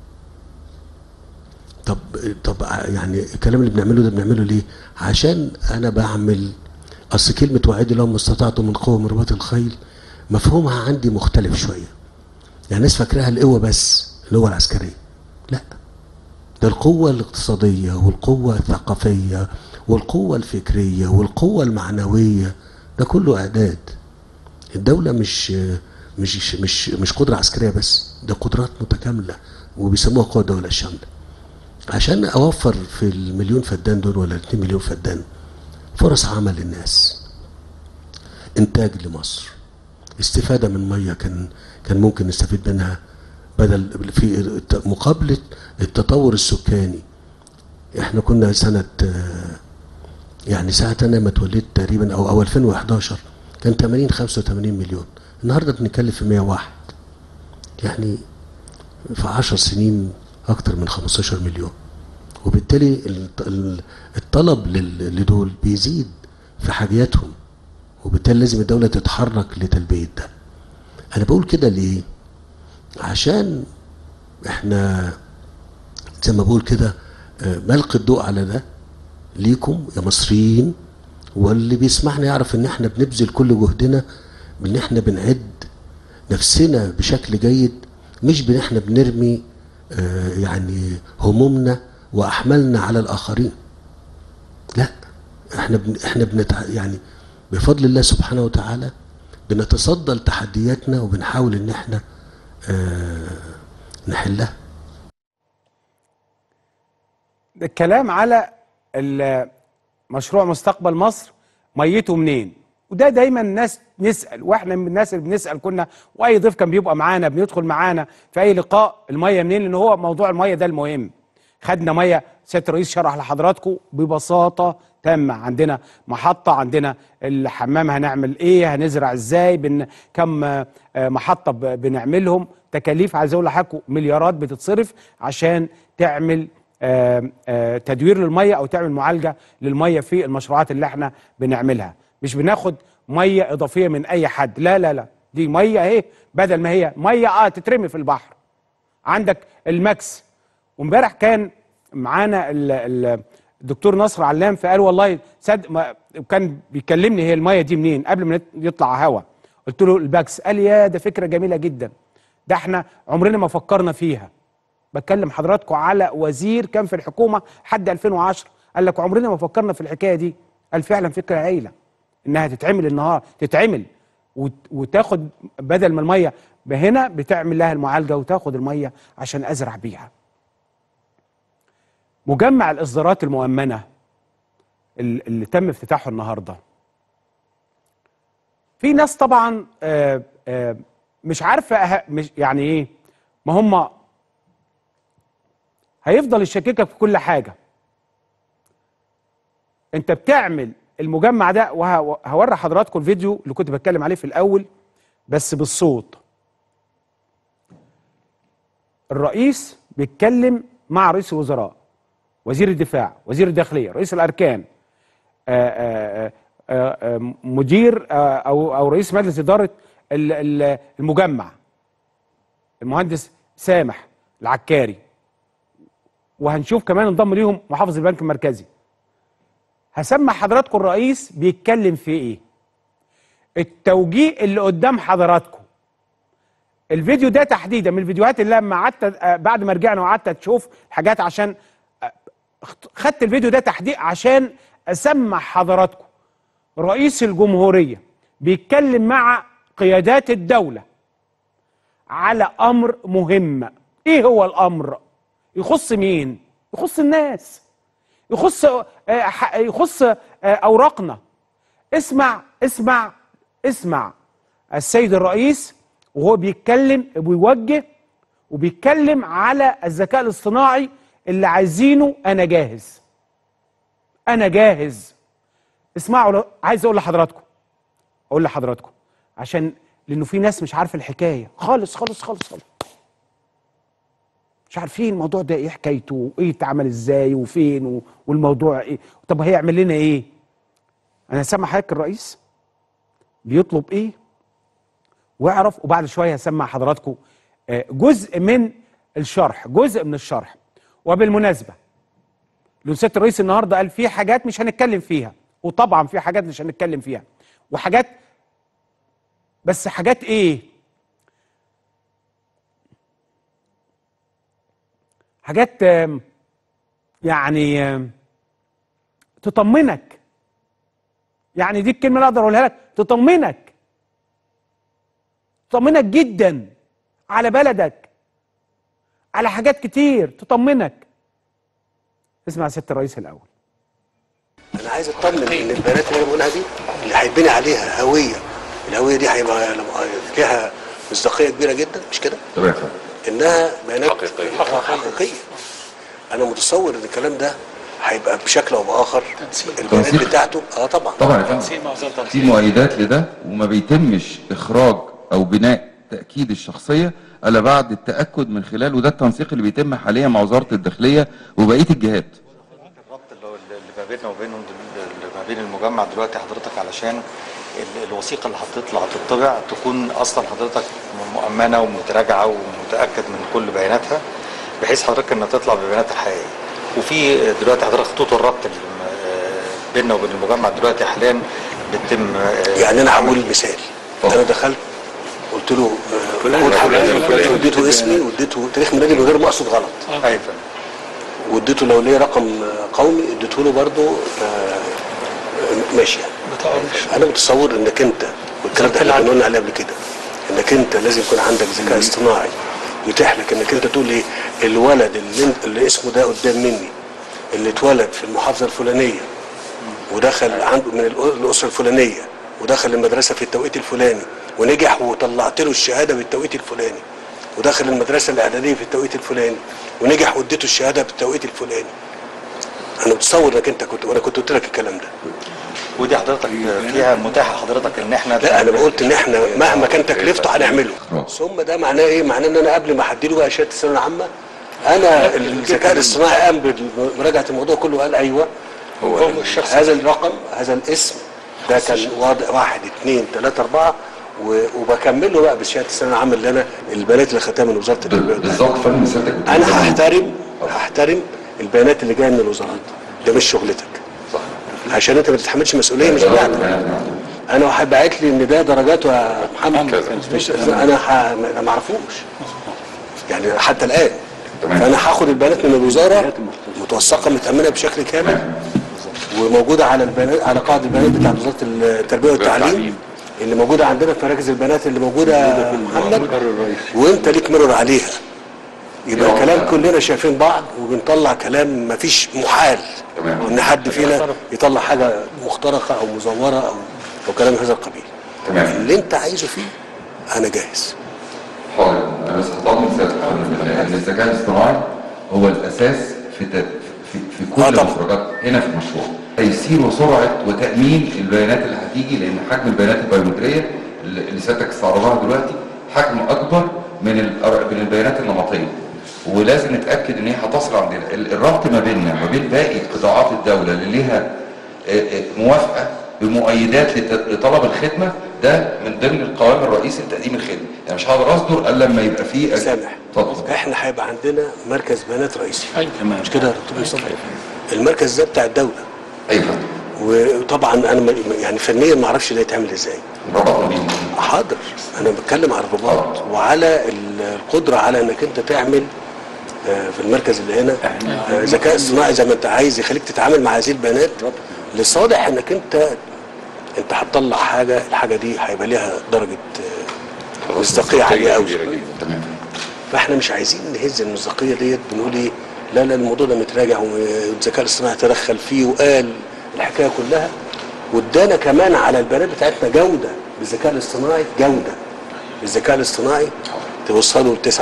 طب طب يعني الكلام اللي بنعمله ده بنعمله ليه عشان انا بعمل اصل كلمه وعدي لهم ما استطعتم من قوه من رباط الخيل مفهومها عندي مختلف شويه يعني الناس فاكراها القوه بس القوه العسكريه لا ده القوة الاقتصادية والقوة الثقافية والقوة الفكرية والقوة المعنوية ده كله إعداد الدولة مش مش مش مش قدرة عسكرية بس ده قدرات متكاملة وبيسموها قوة الدولة الشاملة عشان أوفر في المليون فدان دول ولا 2 مليون فدان فرص عمل للناس إنتاج لمصر استفادة من مية كان كان ممكن نستفيد منها بدل في الت- مقابلة التطور السكاني احنا كنا سنة آه، يعني ساعة انا ما اتولدت تقريبا او او 2011 كان 80 85 مليون النهارده بنتكلم في 101 يعني في 10 سنين اكتر من 15 مليون وبالتالي الط- ال- الطلب لل- لدول بيزيد في حاجياتهم وبالتالي لازم الدولة تتحرك لتلبية ده انا بقول كده ليه عشان احنا زي ما بقول كده آه، ملقي الضوء على ده ليكم يا مصريين واللي بيسمعنا يعرف ان احنا بنبذل كل جهدنا بان احنا بنعد نفسنا بشكل جيد مش بان احنا بنرمي آه، يعني همومنا واحمالنا على الاخرين لا احنا بن احنا بنتع... يعني بفضل الله سبحانه وتعالى بنتصدى لتحدياتنا وبنحاول ان احنا آه نحلها الكلام على ال- مشروع مستقبل مصر ميته منين وده دايما الناس نسال واحنا من الناس اللي بنسال كنا واي ضيف كان بيبقى معانا بندخل معانا في اي لقاء الميه منين لان هو موضوع الميه ده المهم خدنا ميه سياده الرئيس شرح لحضراتكم ببساطه تامه عندنا محطه عندنا الحمام هنعمل ايه هنزرع ازاي بن كم آه، محطه ب- بنعملهم تكاليف عايز اقول لحضراتكم مليارات بتتصرف عشان تعمل آه، آه، تدوير للميه او تعمل معالجه للميه في المشروعات اللي احنا بنعملها مش بناخد ميه اضافيه من اي حد لا لا لا دي ميه اهي بدل ما هي ميه اه تترمي في البحر عندك الماكس وامبارح كان معانا ال- ال- الدكتور نصر علام فقال والله صدق ما كان بيكلمني هي الميه دي منين قبل ما نت- يطلع هوا قلت له الباكس قال يا ده فكره جميله جدا ده احنا عمرنا ما فكرنا فيها بتكلم حضراتكم على وزير كان في الحكومه لحد 2010 قال لك عمرنا ما فكرنا في الحكايه دي قال فعلا فكره هايله انها تتعمل النهار تتعمل وت- وتاخد بدل ما الميه هنا بتعمل لها المعالجه وتاخد الميه عشان ازرع بيها مجمع الاصدارات المؤمنه ال- اللي تم افتتاحه النهارده في ناس طبعا آه، آه، مش عارفه أه- مش يعني ايه ما هم هيفضل يشككك في كل حاجه انت بتعمل المجمع ده وهوري حضراتكم الفيديو اللي كنت بتكلم عليه في الاول بس بالصوت الرئيس بيتكلم مع رئيس الوزراء وزير الدفاع وزير الداخليه رئيس الاركان آآ آآ آآ مدير آه، او او رئيس مجلس اداره ال- ال- المجمع المهندس سامح العكاري وهنشوف كمان انضم ليهم محافظ البنك المركزي هسمع حضراتكم الرئيس بيتكلم في ايه التوجيه اللي قدام حضراتكم الفيديو ده تحديدا من الفيديوهات اللي لما قعدت آه، بعد ما رجعنا وقعدت تشوف حاجات عشان آه، اخت- خدت الفيديو ده تحديد عشان اسمع حضراتكم رئيس الجمهوريه بيتكلم مع قيادات الدوله على امر مهم ايه هو الامر يخص مين يخص الناس يخص آه، ح- يخص آه، اوراقنا اسمع اسمع اسمع السيد الرئيس وهو بيتكلم وبيوجه وبيتكلم على الذكاء الاصطناعي اللي عايزينه انا جاهز انا جاهز اسمعوا لو- عايز اقول لحضراتكم اقول لحضراتكم عشان لانه في ناس مش عارفه الحكايه خالص خالص خالص خالص مش عارفين الموضوع ده ايه حكايته وايه اتعمل ازاي وفين و... والموضوع ايه طب هيعمل لنا ايه انا سامع حضرتك الرئيس بيطلب ايه واعرف وبعد شويه هسمع حضراتكم آه، جزء من الشرح جزء من الشرح وبالمناسبه لو سياده الرئيس النهارده قال في حاجات مش هنتكلم فيها وطبعا في حاجات مش هنتكلم فيها وحاجات بس حاجات ايه حاجات آم، يعني آم، تطمنك يعني دي الكلمه اللي اقدر اقولها لك تطمنك تطمنك جدا على بلدك على حاجات كتير تطمنك اسمع سياده الرئيس الاول انا عايز اطمن ان البيانات اللي انا بقولها دي اللي هيتبني عليها هويه الهويه دي هيبقى لها مصداقيه كبيره جدا مش كده؟ تمام يا فندم. انها بيانات حقيقية. آه، حقيقيه انا متصور ان الكلام ده هيبقى بشكل او باخر البيانات تنسيق. بتاعته اه طبعا طبعا يا فندم في مؤيدات لده وما بيتمش اخراج او بناء تاكيد الشخصيه الا بعد التاكد من خلال وده التنسيق اللي بيتم حاليا مع وزاره الداخليه وبقيه الجهات الربط اللي هو اللي ما بيننا وبينهم دل- اللي ما بين المجمع دلوقتي حضرتك علشان ال- الوثيقه اللي هتطلع تطبع تكون اصلا حضرتك مؤمنه ومتراجعه ومتاكد من كل بياناتها بحيث حضرتك انها تطلع ببياناتها الحقيقيه وفي دلوقتي حضرتك خطوط الربط اللي م- آه، بيننا وبين المجمع دلوقتي حاليا بتتم آه، يعني انا هقول مثال انا دخلت قلت له آه، خد حضرتك اديته اسمي واديته تاريخ ميلادي من غير ما اقصد غلط ايوه فندم. واديته لو ليه رقم آه، قومي اديته له برضه آه، ماشي يعني انا متصور انك انت والكلام ده احنا كنا قلنا عليه قبل كده انك انت لازم يكون عندك ذكاء اصطناعي يتيح لك انك انت تقول ايه الولد اللي, انت- اللي اسمه ده قدام مني اللي اتولد في المحافظه الفلانيه ودخل عنده من الأ- الاسره الفلانيه ودخل المدرسه في التوقيت الفلاني ونجح وطلعت له الشهاده بالتوقيت الفلاني ودخل المدرسه الاعداديه في التوقيت الفلاني ونجح واديته الشهاده بالتوقيت الفلاني انا متصور انك انت كنت وانا كنت قلت لك الكلام ده ودي حضرتك فيها متاحه حضرتك ان احنا لا انا قلت ان احنا مهما كان تكلفته هنعمله ثم ده معناه ايه معناه ان انا قبل ما احدد له بقى شهاده الثانويه العامه انا الذكاء الاصطناعي قام بمراجعه الموضوع كله وقال ايوه هو الشخص هذا الرقم هذا الاسم ده كان واضح واحد اثنين ثلاثة أربعة و- وبكمل له بقى بشهادة الثانوية العامة اللي أنا البيانات اللي خدتها من وزارة التربية والتعليم. بالظبط فندم سيادتك كنت أنا بتقول. هحترم هحترم البيانات اللي جاية من الوزارات ده مش شغلتك صح عشان أنت ما تتحملش مسؤولية مش بتاعتك انا واحد باعت لي ان ده درجاته يا محمد مش انا ح... أنا ما اعرفوش يعني حتى الان تمام. فانا هاخد البيانات من الوزاره متوثقه متامنه بشكل كامل وموجوده على البيانات على قاعده البيانات بتاعت وزاره التربيه والتعليم اللي موجوده عندنا في مراكز البيانات اللي موجوده يا محمد وانت ليك مرور عليها يبقى كلام كلنا شايفين بعض وبنطلع كلام ما فيش محال تمام. ان حد فينا يطلع حاجه مخترقه او مزوره او او كلام من هذا القبيل تمام. اللي انت عايزه فيه انا جاهز حاضر انا بس هطمن سيادتك يا فندم ان إن الذكاء الاصطناعي هو الاساس في ت- في, في كل آه طبعا. المخرجات هنا في المشروع تيسير وسرعه وتامين البيانات اللي هتيجي لان حجم البيانات البيومتريه اللي اللي سيادتك استعرضها دلوقتي حجم اكبر من ال- من البيانات النمطيه ولازم نتاكد ان هي هتصل عندنا ال- الربط ما بيننا وما بين باقي قطاعات الدوله اللي ليها آه، آه، موافقه بمؤيدات لت- لطلب الخدمه ده من ضمن القوام الرئيسي لتقديم الخدمه يعني مش هقدر اصدر الا لما يبقى فيه سامح اتفضل احنا هيبقى عندنا مركز بيانات رئيسي ايوه تمام مش كده يا دكتور مصطفى المركز ده بتاع الدوله ايوه وطبعا انا ما- يعني فنيا ما اعرفش ده يتعمل ازاي ربطنا بيهم حاضر انا بتكلم على الرباط وعلى ال- القدره على انك انت تعمل آه، في المركز اللي هنا آه، ذكاء اصطناعي زي ما انت عايز يخليك تتعامل مع هذه البيانات لصالح انك انت انت هتطلع حاجه الحاجه دي هيبقى ليها درجه آه، مصداقيه عاليه قوي تمام فاحنا مش عايزين نهز المصداقيه ديت بنقول ايه لا لا الموضوع ده متراجع والذكاء الاصطناعي تدخل فيه وقال الحكايه كلها وادانا كمان على البيانات بتاعتنا جوده بالذكاء الاصطناعي جوده الذكاء الاصطناعي توصله ل 99%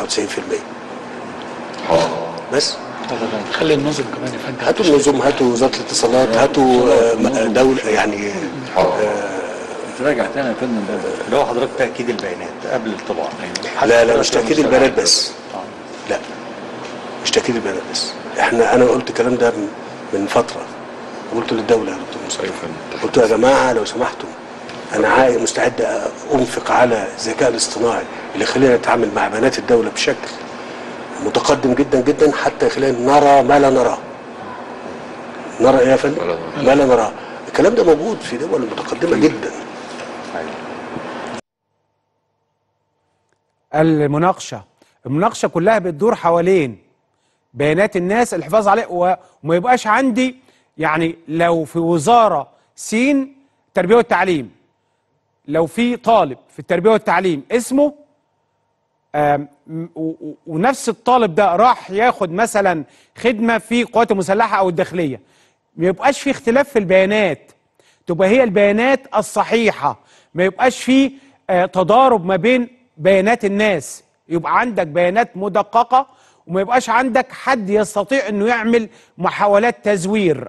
حاضر بس خلي النظم كمان يا فندم هاتوا النظم هاتوا وزاره الاتصالات هاتوا آه، م- دوله يعني حاضر تراجع تاني يا فندم ده اللي هو حضرتك تاكيد البيانات قبل الطباعه لا لا مش تاكيد البيانات بس لا تاكيد البيانات بس احنا انا قلت الكلام ده من, من فتره قلت للدوله يا دكتور مصطفى قلت يا جماعه لو سمحتم انا عاي- مستعد انفق على الذكاء الاصطناعي اللي يخلينا نتعامل مع بيانات الدوله بشكل متقدم جدا جدا حتى يخلينا نرى ما لا نراه نرى ايه يا فندم؟ ما لا نراه الكلام ده موجود في دول متقدمه جدا المناقشه المناقشه كلها بتدور حوالين بيانات الناس الحفاظ عليه و- وما يبقاش عندي يعني لو في وزاره سين التربيه والتعليم لو في طالب في التربيه والتعليم اسمه آم، و- و- ونفس الطالب ده راح ياخد مثلا خدمه في القوات المسلحه او الداخليه ما يبقاش في اختلاف في البيانات تبقى هي البيانات الصحيحه ما يبقاش في آه، تضارب ما بين بيانات الناس يبقى عندك بيانات مدققه وما يبقاش عندك حد يستطيع انه يعمل محاولات تزوير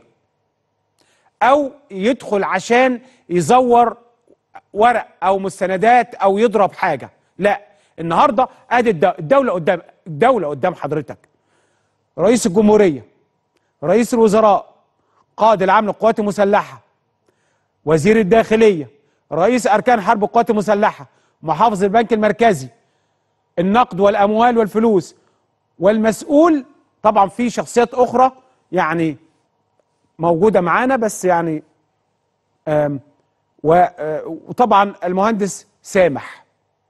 او يدخل عشان يزور ورق او مستندات او يضرب حاجه لا النهارده ادي الد- الدوله قدام الدوله قدام حضرتك رئيس الجمهوريه رئيس الوزراء قائد العام للقوات المسلحه وزير الداخليه رئيس اركان حرب القوات المسلحه محافظ البنك المركزي النقد والاموال والفلوس والمسؤول طبعا في شخصيات اخرى يعني موجوده معانا بس يعني آم، و- آه، وطبعا المهندس سامح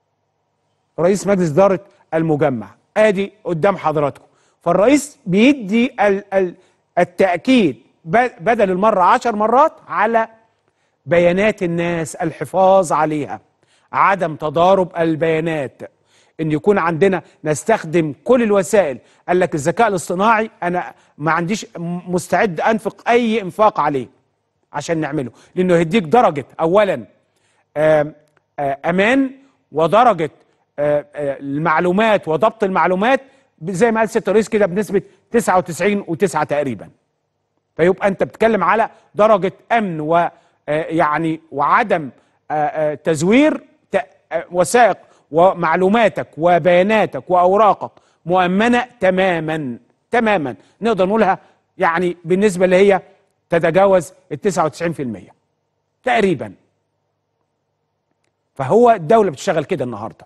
رئيس مجلس اداره المجمع ادي قدام حضراتكم فالرئيس بيدي ال- ال- التاكيد ب- بدل المره عشر مرات على بيانات الناس الحفاظ عليها عدم تضارب البيانات ان يكون عندنا نستخدم كل الوسائل قال لك الذكاء الاصطناعي انا ما عنديش م- مستعد انفق اي انفاق عليه عشان نعمله لانه يديك درجه اولا آم، آه، امان ودرجه آه، آه، المعلومات وضبط المعلومات ب- زي ما قال سياده الرئيس كده بنسبه 99 و9 تقريبا فيبقى انت بتتكلم على درجه امن ويعني وعدم آه، آه، تزوير ت- آه، وثائق ومعلوماتك وبياناتك واوراقك مؤمنه تماما تماما نقدر نقولها يعني بالنسبه اللي هي تتجاوز ال 99% تقريبا فهو الدوله بتشتغل كده النهارده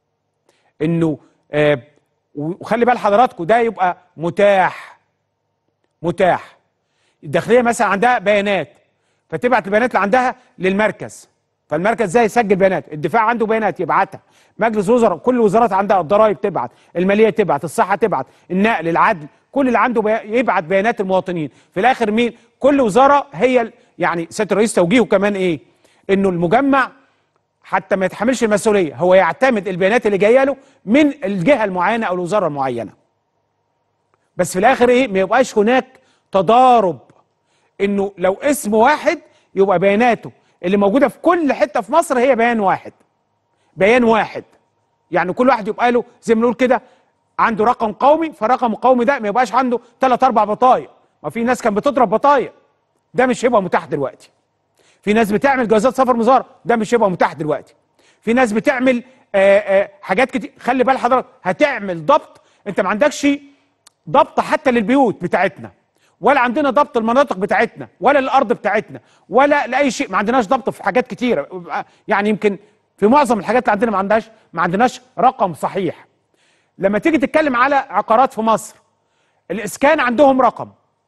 انه آه وخلي بال حضراتكم ده يبقى متاح متاح الداخليه مثلا عندها بيانات فتبعت البيانات اللي عندها للمركز فالمركز ده يسجل بيانات الدفاع عنده بيانات يبعتها مجلس وزراء كل الوزارات عندها الضرائب تبعت الماليه تبعت الصحه تبعت النقل العدل كل اللي عنده بي... يبعت بيانات المواطنين في الاخر مين كل وزاره هي ال- يعني سياده الرئيس توجيهه كمان ايه انه المجمع حتى ما يتحملش المسؤوليه هو يعتمد البيانات اللي جايه له من الجهه المعينه او الوزاره المعينه بس في الاخر ايه ما يبقاش هناك تضارب انه لو اسم واحد يبقى بياناته اللي موجوده في كل حته في مصر هي بيان واحد بيان واحد يعني كل واحد يبقى له زي ما نقول كده عنده رقم قومي فالرقم القومي ده ما يبقاش عنده ثلاث اربع بطايق ما في ناس كانت بتضرب بطايق ده مش هيبقى متاح دلوقتي في ناس بتعمل جوازات سفر مزار ده مش هيبقى متاح دلوقتي في ناس بتعمل آآ آآ حاجات كتير خلي بال حضرتك هتعمل ضبط انت ما عندكش ضبط حتى للبيوت بتاعتنا ولا عندنا ضبط المناطق بتاعتنا ولا الارض بتاعتنا ولا لاي شيء ما عندناش ضبط في حاجات كتيره يعني يمكن في معظم الحاجات اللي عندنا ما عندناش ما عندناش رقم صحيح لما تيجي تتكلم على عقارات في مصر الاسكان عندهم رقم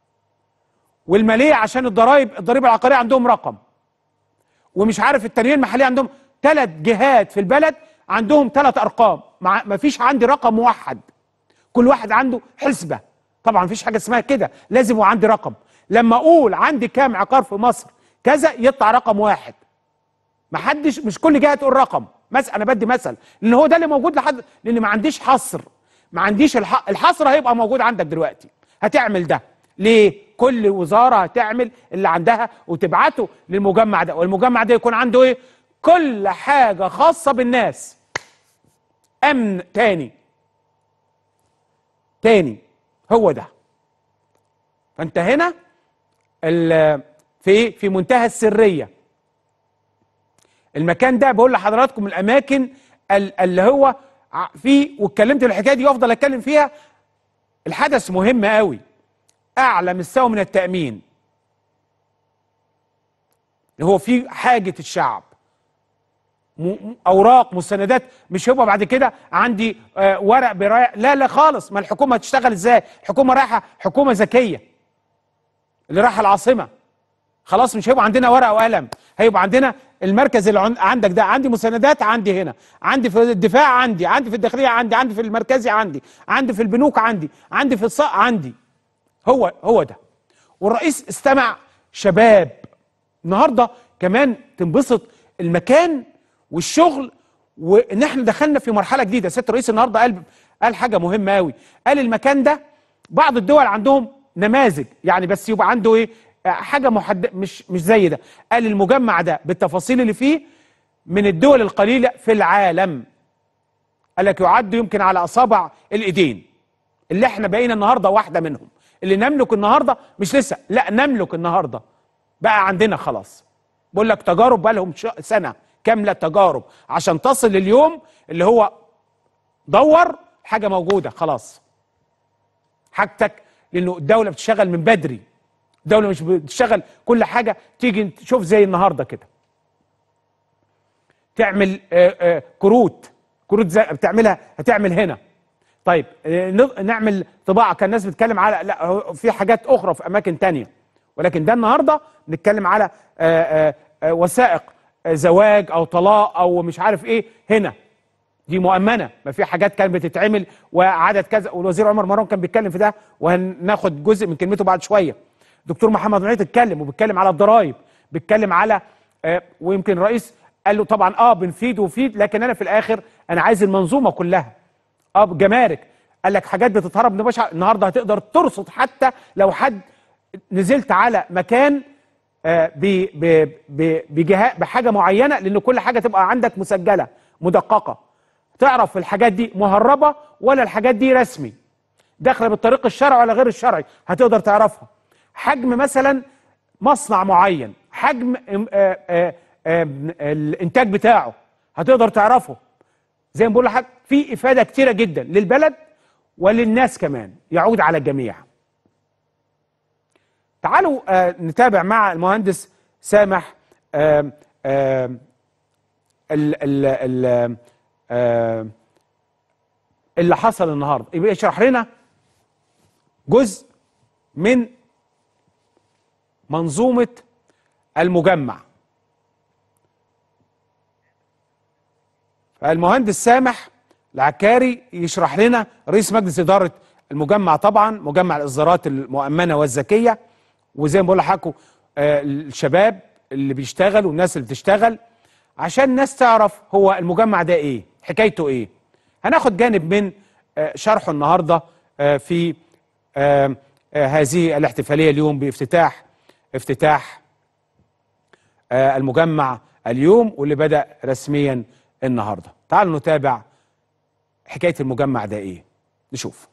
والماليه عشان الضرايب الضريبه العقاريه عندهم رقم ومش عارف التنميه المحليه عندهم ثلاث جهات في البلد عندهم ثلاث ارقام ما فيش عندي رقم موحد كل واحد عنده حسبه طبعا مفيش حاجه اسمها كده لازم يبقى عندي رقم لما اقول عندي كام عقار في مصر كذا يطلع رقم واحد ما حدش مش كل جهه تقول رقم مثلا انا بدي مثل لان هو ده اللي موجود لحد لان ما عنديش حصر ما عنديش الح... الحصر هيبقى موجود عندك دلوقتي هتعمل ده ليه كل وزاره هتعمل اللي عندها وتبعته للمجمع ده والمجمع ده يكون عنده ايه كل حاجه خاصه بالناس امن تاني تاني هو ده فانت هنا ال- في ايه في منتهى السريه المكان ده بقول لحضراتكم الاماكن ال- اللي هو ع- فيه واتكلمت في الحكايه دي وافضل اتكلم فيها الحدث مهم قوي اعلى مستوى من التامين هو في حاجه الشعب م- م- اوراق مستندات مش هيبقى بعد كده عندي آه، ورق برايح لا لا خالص ما الحكومه هتشتغل ازاي الحكومه رايحه حكومه ذكيه اللي رايحه العاصمه خلاص مش هيبقى عندنا ورقه وقلم هيبقى عندنا المركز اللي عن- عندك ده عندي مساندات عندي هنا عندي في الدفاع عندي عندي في الداخليه عندي عندي في المركزي عندي عندي في البنوك عندي عندي في الصق عندي هو هو ده والرئيس استمع شباب النهارده كمان تنبسط المكان والشغل وان احنا دخلنا في مرحله جديده سياده الرئيس النهارده قال قال حاجه مهمه قوي قال المكان ده بعض الدول عندهم نماذج يعني بس يبقى عنده ايه آه، حاجه محدد مش مش زي ده قال المجمع ده بالتفاصيل اللي فيه من الدول القليله في العالم قال لك يعد يمكن على اصابع الايدين اللي احنا بقينا النهارده واحده منهم اللي نملك النهارده مش لسه لا نملك النهارده بقى عندنا خلاص بقول لك تجارب بقى لهم سنه كامله تجارب عشان تصل لليوم اللي هو دور حاجه موجوده خلاص حاجتك لانه الدوله بتشتغل من بدري الدوله مش بتشتغل كل حاجه تيجي تشوف زي النهارده كده تعمل آه، آه، كروت كروت زي بتعملها هتعمل هنا طيب آه، ن- نعمل طباعه كان الناس بتتكلم على لا هو في حاجات اخرى في اماكن تانية ولكن ده النهارده بنتكلم على آه، آه، آه، وثائق آه، زواج او طلاق او مش عارف ايه هنا دي مؤمنه ما في حاجات كانت بتتعمل وعدد كذا والوزير عمر مروان كان بيتكلم في ده وهناخد جزء من كلمته بعد شويه دكتور محمد معيط اتكلم وبيتكلم على الضرايب بيتكلم على آه ويمكن الرئيس قال له طبعا اه بنفيد وفيد لكن انا في الاخر انا عايز المنظومه كلها اه جمارك قال لك حاجات بتتهرب من باشا النهارده هتقدر ترصد حتى لو حد نزلت على مكان آه، ب- ب- ب- بجهاء بحاجه معينه لان كل حاجه تبقى عندك مسجله مدققه تعرف الحاجات دي مهربه ولا الحاجات دي رسمي داخله بالطريق الشرعي ولا غير الشرعي هتقدر تعرفها حجم مثلا مصنع معين حجم آم، آه، آه، آم، الانتاج بتاعه هتقدر تعرفه زي ما بقول لحضرتك في افاده كتيره جدا للبلد وللناس كمان يعود على الجميع تعالوا آه، نتابع مع المهندس سامح آم، آم، ال ال ال آم، اللي حصل النهارده يبقى يشرح لنا جزء من منظومه المجمع فالمهندس سامح العكاري يشرح لنا رئيس مجلس اداره المجمع طبعا مجمع الاصدارات المؤمنه والذكيه وزي ما بقول لحضراتكم آه، الشباب اللي بيشتغل والناس اللي بتشتغل عشان الناس تعرف هو المجمع ده ايه حكايته ايه هناخد جانب من آه، شرحه النهارده آه، في آه، آه، هذه الاحتفاليه اليوم بافتتاح افتتاح آه، المجمع اليوم واللي بدأ رسميا النهارده تعالوا نتابع حكايه المجمع ده ايه نشوف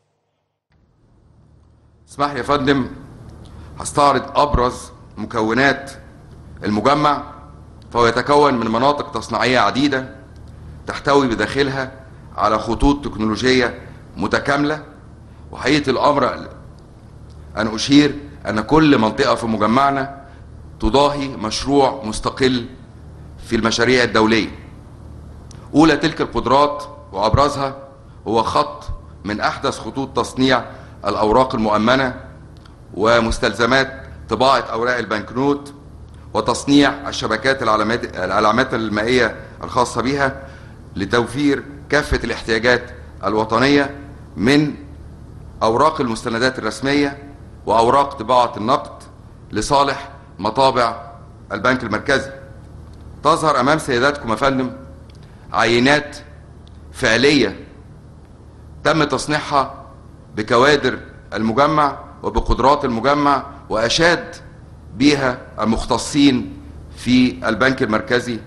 اسمح لي يا فندم هستعرض ابرز مكونات المجمع فهو يتكون من مناطق تصنيعيه عديده تحتوي بداخلها على خطوط تكنولوجيه متكامله وحقيقه الامر ان اشير ان كل منطقه في مجمعنا تضاهي مشروع مستقل في المشاريع الدوليه اولى تلك القدرات وابرزها هو خط من احدث خطوط تصنيع الاوراق المؤمنه ومستلزمات طباعه اوراق البنكنوت وتصنيع الشبكات العلامات العلامات المائيه الخاصه بها لتوفير كافه الاحتياجات الوطنيه من اوراق المستندات الرسميه واوراق طباعه النقد لصالح مطابع البنك المركزي تظهر امام سياداتكم يا فندم عينات فعليه تم تصنيعها بكوادر المجمع وبقدرات المجمع واشاد بها المختصين في البنك المركزي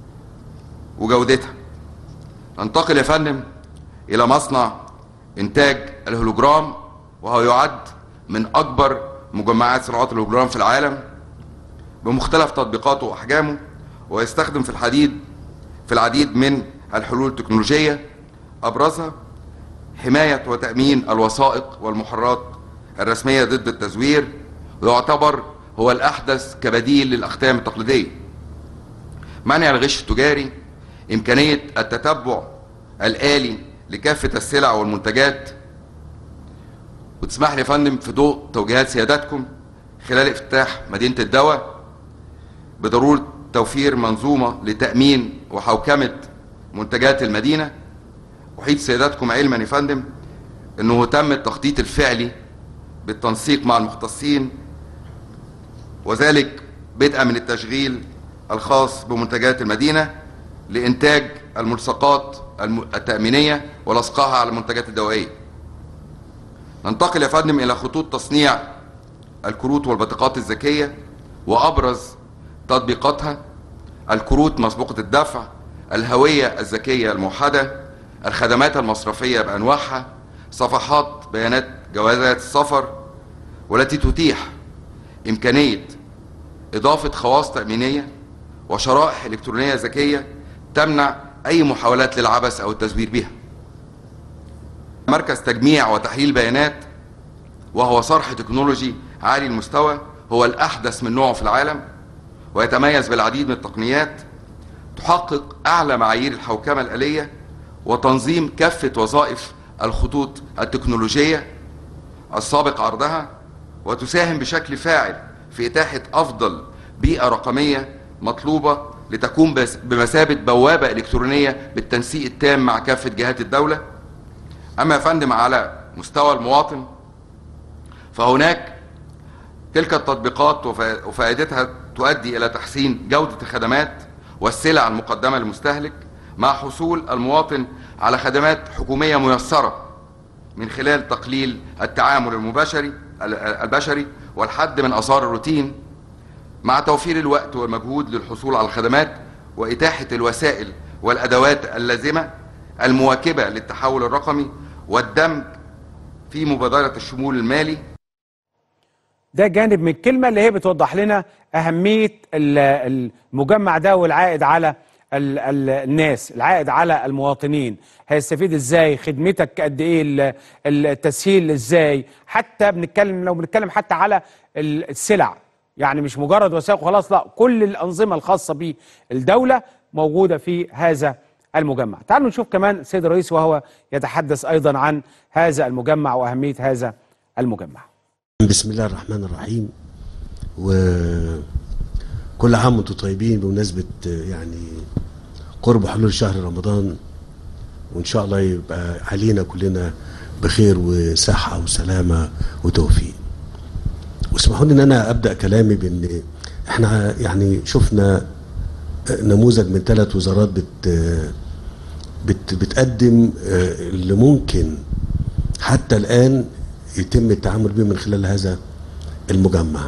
وجودتها ننتقل يا فندم الى مصنع انتاج الهولوجرام وهو يعد من اكبر مجمعات صناعات الهولوجرام في العالم بمختلف تطبيقاته واحجامه ويستخدم في الحديد في العديد من الحلول التكنولوجيه ابرزها حماية وتأمين الوثائق والمحررات الرسمية ضد التزوير ويعتبر هو الأحدث كبديل للأختام التقليدية منع الغش التجاري إمكانية التتبع الآلي لكافة السلع والمنتجات وتسمح لي يا فندم في ضوء توجيهات سيادتكم خلال افتتاح مدينة الدواء بضرورة توفير منظومة لتأمين وحوكمة منتجات المدينة أحيط سيادتكم علما يا فندم أنه تم التخطيط الفعلي بالتنسيق مع المختصين وذلك بدءا من التشغيل الخاص بمنتجات المدينة لإنتاج الملصقات الم- التأمينية ولصقها على المنتجات الدوائية ننتقل يا فندم إلى خطوط تصنيع الكروت والبطاقات الذكية وأبرز تطبيقاتها الكروت مسبوقة الدفع الهوية الذكية الموحدة الخدمات المصرفية بأنواعها صفحات بيانات جوازات السفر والتي تتيح إمكانية إضافة خواص تأمينية وشرائح إلكترونية ذكية تمنع أي محاولات للعبث أو التزوير بها مركز تجميع وتحليل بيانات وهو صرح تكنولوجي عالي المستوى هو الأحدث من نوعه في العالم ويتميز بالعديد من التقنيات تحقق أعلى معايير الحوكمة الآلية وتنظيم كافة وظائف الخطوط التكنولوجية السابق عرضها وتساهم بشكل فاعل في إتاحة أفضل بيئة رقمية مطلوبة لتكون بس- بمثابة بوابة إلكترونية بالتنسيق التام مع كافة جهات الدولة أما يا فندم على مستوى المواطن فهناك تلك التطبيقات وفا- وفائدتها تؤدي إلى تحسين جودة الخدمات والسلع المقدمة للمستهلك مع حصول المواطن على خدمات حكومية ميسرة من خلال تقليل التعامل المباشري ال- البشري والحد من آثار الروتين مع توفير الوقت والمجهود للحصول على الخدمات وإتاحة الوسائل والأدوات اللازمة المواكبة للتحول الرقمي والدمج في مبادرة الشمول المالي ده جانب من الكلمة اللي هي بتوضح لنا أهمية ال- المجمع ده والعائد على ال- ال- الناس العائد على المواطنين هيستفيد ازاي خدمتك قد ايه ال- التسهيل ازاي حتى بنتكلم لو بنتكلم حتى على ال- السلع يعني مش مجرد وثائق وخلاص لا كل الأنظمة الخاصة بالدولة موجودة في هذا المجمع تعالوا نشوف كمان السيد الرئيس وهو يتحدث أيضا عن هذا المجمع وأهمية هذا المجمع بسم الله الرحمن الرحيم وكل عام وانتم طيبين بمناسبة يعني قرب حلول شهر رمضان وإن شاء الله يبقى علينا كلنا بخير وصحة وسلامة وتوفيق واسمحوا لي إن أنا أبدأ كلامي بإن إحنا يعني شفنا نموذج من ثلاث وزارات بت بت بتقدم آه، اللي ممكن حتى الآن يتم التعامل به من خلال هذا المجمع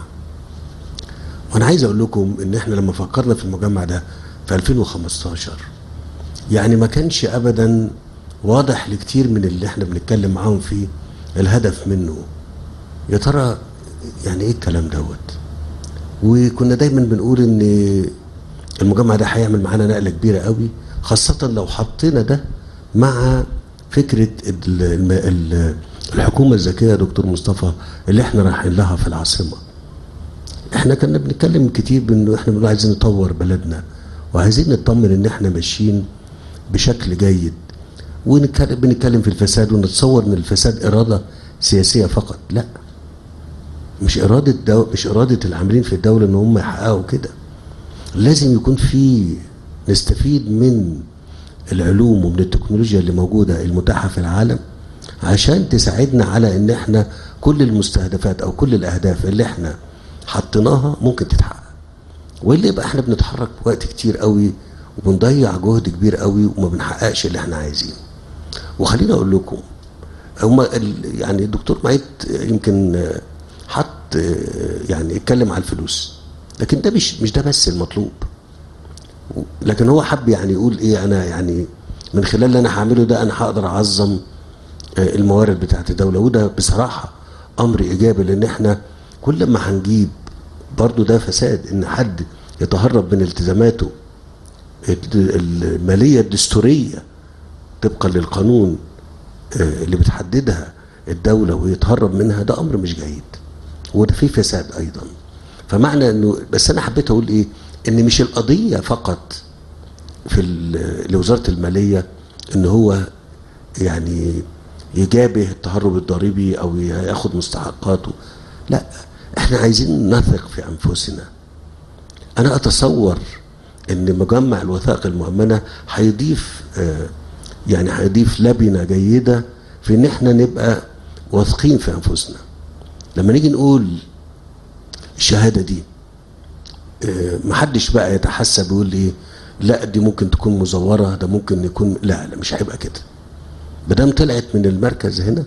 وانا عايز اقول لكم ان احنا لما فكرنا في المجمع ده في 2015 يعني ما كانش ابدا واضح لكتير من اللي احنا بنتكلم معاهم فيه الهدف منه يا ترى يعني ايه الكلام دوت وكنا دايما بنقول ان المجمع ده هيعمل معانا نقله كبيره قوي خاصه لو حطينا ده مع فكره ال- الم- ال- الحكومه الذكيه يا دكتور مصطفى اللي احنا رايحين لها في العاصمه احنا كنا بنتكلم كتير بانه احنا بنقول عايزين نطور بلدنا وعايزين نطمن ان احنا ماشيين بشكل جيد ونتكلم بنتكلم في الفساد ونتصور ان الفساد اراده سياسيه فقط لا مش اراده دو مش اراده العاملين في الدوله ان هم يحققوا كده لازم يكون في نستفيد من العلوم ومن التكنولوجيا اللي موجوده المتاحه في العالم عشان تساعدنا على ان احنا كل المستهدفات او كل الاهداف اللي احنا حطيناها ممكن تتحقق واللي يبقى احنا بنتحرك وقت كتير قوي وبنضيع جهد كبير قوي وما بنحققش اللي احنا عايزينه وخليني اقول لكم هما ال- يعني الدكتور معيد يمكن آه، حط آه، يعني اتكلم على الفلوس لكن ده مش مش ده بس المطلوب لكن هو حب يعني يقول ايه انا يعني من خلال اللي انا هعمله ده انا هقدر اعظم آه، الموارد بتاعت الدوله وده بصراحه امر ايجابي لان احنا كل ما هنجيب برضو ده فساد ان حد يتهرب من التزاماته الد- الماليه الدستوريه طبقا للقانون آه، اللي بتحددها الدولة ويتهرب منها ده أمر مش جيد وده فيه فساد أيضا فمعنى أنه بس أنا حبيت أقول إيه إن مش القضية فقط في ال- لوزارة المالية إن هو يعني يجابه التهرب الضريبي أو ياخد مستحقاته لا احنا عايزين نثق في أنفسنا أنا أتصور إن مجمع الوثائق المؤمنة هيضيف آه، يعني هيضيف لبنة جيدة في إن إحنا نبقى واثقين في أنفسنا لما نيجي نقول الشهادة دي آه، محدش بقى يتحسب يقول إيه لا دي ممكن تكون مزورة ده ممكن يكون لا لا مش هيبقى كده مادام طلعت من المركز هنا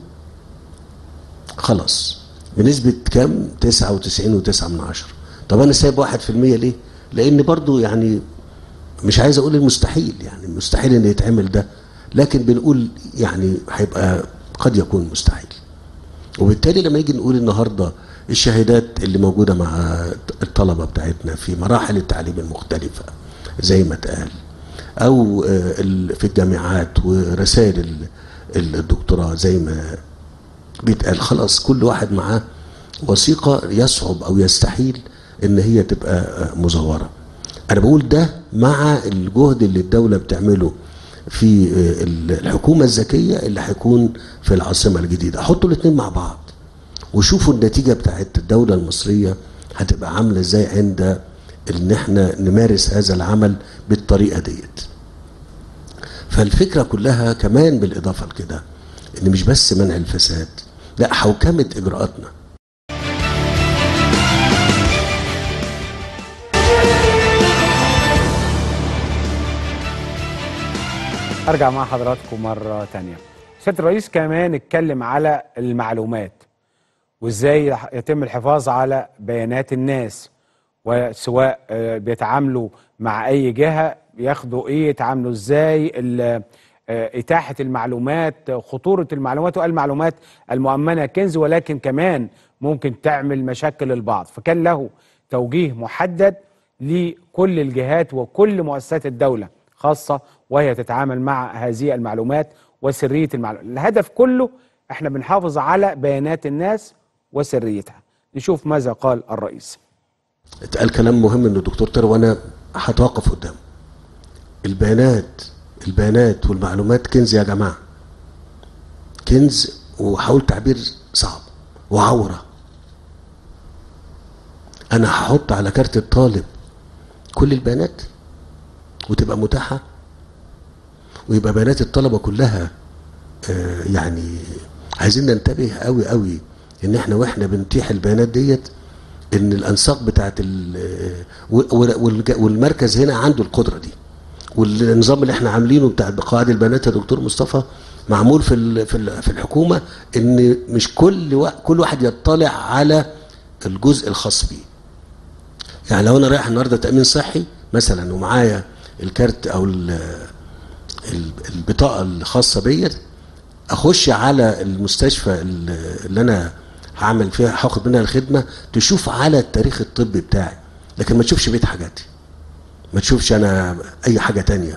خلاص بنسبة كام؟ 99.9 من عشرة طب أنا سايب واحد في المية ليه؟ لأن برضو يعني مش عايز أقول المستحيل يعني مستحيل إن يتعمل ده لكن بنقول يعني هيبقى قد يكون مستحيل وبالتالي لما يجي نقول النهارده الشهادات اللي موجوده مع الطلبه بتاعتنا في مراحل التعليم المختلفه زي ما اتقال او آه، ال- في الجامعات ورسائل ال- الدكتوراه زي ما بيتقال خلاص كل واحد معاه وثيقه يصعب او يستحيل ان هي تبقى آه، مزوره انا بقول ده مع الجهد اللي الدوله بتعمله في آه، ال- الحكومه الذكيه اللي هيكون في العاصمه الجديده حطوا الاثنين مع بعض وشوفوا النتيجه بتاعت الدوله المصريه هتبقى عامله ازاي عند ان احنا نمارس هذا العمل بالطريقه ديت فالفكره كلها كمان بالاضافه لكده ان مش بس منع الفساد لا حوكمه اجراءاتنا ارجع مع حضراتكم مره تانية سياده الرئيس كمان اتكلم على المعلومات وازاي يح- يتم الحفاظ على بيانات الناس وسواء آه، بيتعاملوا مع اي جهه بياخدوا ايه يتعاملوا ازاي ال- آه، اتاحه المعلومات خطوره المعلومات والمعلومات المؤمنه كنز ولكن كمان ممكن تعمل مشاكل للبعض فكان له توجيه محدد لكل الجهات وكل مؤسسات الدوله خاصه وهي تتعامل مع هذه المعلومات وسريه المعلومات الهدف كله احنا بنحافظ على بيانات الناس وسريتها نشوف ماذا قال الرئيس اتقال كلام مهم ان الدكتور طارق وانا هتوقف قدامه البيانات البيانات والمعلومات كنز يا جماعه كنز وحاول تعبير صعب وعوره انا هحط على كارت الطالب كل البيانات وتبقى متاحه ويبقى بيانات الطلبه كلها آه، يعني عايزين ننتبه قوي قوي ان احنا واحنا بنتيح البيانات ديت ان الانساق بتاعت ال- وال- والج- والمركز هنا عنده القدره دي والنظام اللي احنا عاملينه بتاع قواعد البيانات يا دكتور مصطفى معمول في ال- في ال- في الحكومه ان مش كل وا- كل واحد يطلع على الجزء الخاص بيه يعني لو انا رايح النهارده تامين صحي مثلا ومعايا الكارت او ال- ال- البطاقه الخاصه بيت اخش على المستشفى ال- اللي انا هعمل فيها هاخد منها الخدمه تشوف على التاريخ الطبي بتاعي لكن ما تشوفش بيت حاجاتي ما تشوفش انا اي حاجه تانية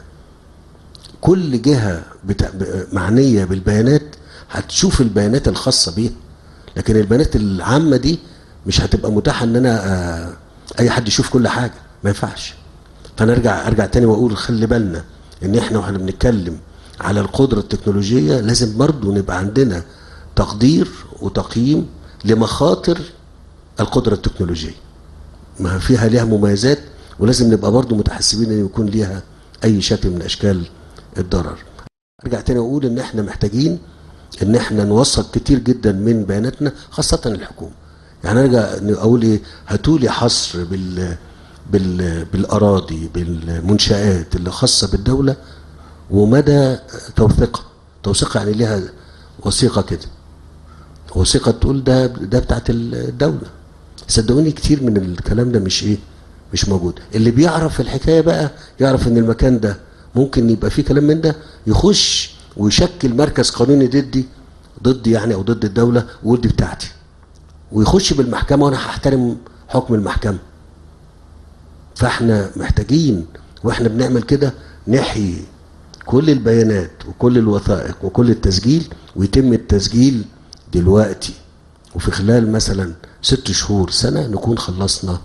كل جهه بتا... ب- معنيه بالبيانات هتشوف البيانات الخاصه بيها لكن البيانات العامه دي مش هتبقى متاحه ان انا آه، اي حد يشوف كل حاجه ما ينفعش فانا ارجع ارجع تاني واقول خلي بالنا ان احنا واحنا بنتكلم على القدره التكنولوجيه لازم برضو نبقى عندنا تقدير وتقييم لمخاطر القدره التكنولوجيه ما فيها ليها مميزات ولازم نبقى برضو متحسبين ان يكون ليها اي شكل من اشكال الضرر ارجع تاني واقول ان احنا محتاجين ان احنا نوثق كتير جدا من بياناتنا خاصه الحكومه يعني ارجع اقول ايه هاتوا لي حصر بال بال بالاراضي بالمنشات اللي خاصه بالدوله ومدى توثيقها توثيقها يعني ليها وثيقه كده وثيقه تقول ده ده بتاعت الدوله صدقوني كتير من الكلام ده مش ايه مش موجود اللي بيعرف الحكايه بقى يعرف ان المكان ده ممكن يبقى فيه كلام من ده يخش ويشكل مركز قانوني ضدي ضدي يعني او ضد الدوله ويقول دي بتاعتي ويخش بالمحكمه وانا هحترم حكم المحكمه فاحنا محتاجين واحنا بنعمل كده نحيي كل البيانات وكل الوثائق وكل التسجيل ويتم التسجيل دلوقتي وفي خلال مثلا ست شهور سنة نكون خلصنا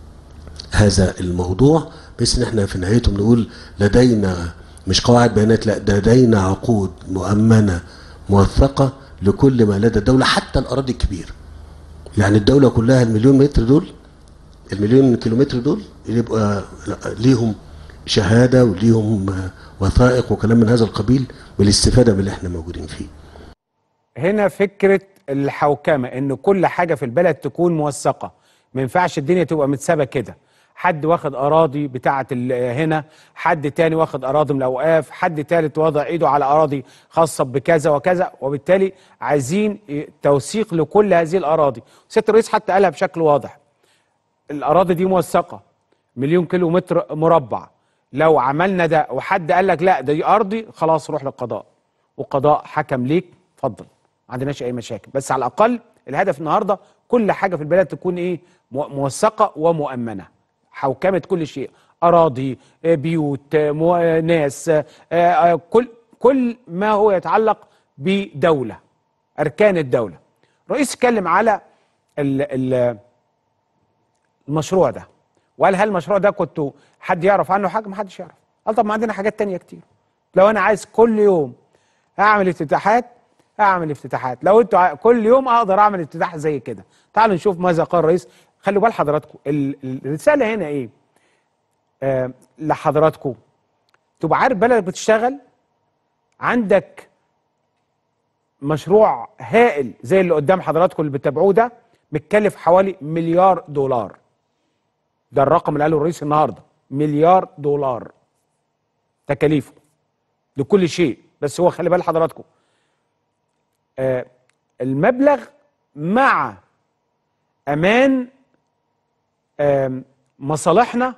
هذا الموضوع بس ان احنا في نهايته بنقول لدينا مش قواعد بيانات لا لدينا عقود مؤمنة موثقة لكل ما لدى الدولة حتى الأراضي الكبيرة يعني الدولة كلها المليون متر دول المليون كيلومتر دول يبقى ليهم شهادة وليهم آه، وثائق وكلام من هذا القبيل بالاستفادة من اللي احنا موجودين فيه هنا فكرة الحوكمة ان كل حاجة في البلد تكون موثقة ما ينفعش الدنيا تبقى متسابة كده حد واخد اراضي بتاعة ال- هنا حد تاني واخد اراضي من الاوقاف حد تالت وضع ايده على اراضي خاصة بكذا وكذا وبالتالي عايزين ي- توثيق لكل هذه الاراضي سيادة الرئيس حتى قالها بشكل واضح الاراضي دي موثقه مليون كيلو متر مربع لو عملنا ده وحد قال لك لا ده دي ارضي خلاص روح للقضاء والقضاء حكم ليك اتفضل ما عندناش اي مشاكل بس على الاقل الهدف النهارده كل حاجه في البلد تكون ايه مو- موثقه ومؤمنه حوكمه كل شيء اراضي آه، بيوت آه، مو- آه، ناس آه، آه، كل كل ما هو يتعلق بدوله اركان الدوله الرئيس اتكلم على ال ال المشروع ده وقال هل المشروع ده كنتوا حد يعرف عنه حاجه ما حدش يعرف قال طب ما عندنا حاجات تانية كتير لو انا عايز كل يوم اعمل افتتاحات اعمل افتتاحات لو انتوا ع- كل يوم اقدر اعمل افتتاح زي كده تعالوا نشوف ماذا قال الرئيس خلوا بال حضراتكم ال- الرساله هنا ايه آه لحضراتكم تبقى عارف بلدك بتشتغل عندك مشروع هائل زي اللي قدام حضراتكم اللي بتتابعوه ده متكلف حوالي مليار دولار ده الرقم اللي قاله الرئيس النهارده مليار دولار تكاليفه لكل شيء بس هو خلي بال حضراتكم آه المبلغ مع امان آم، مصالحنا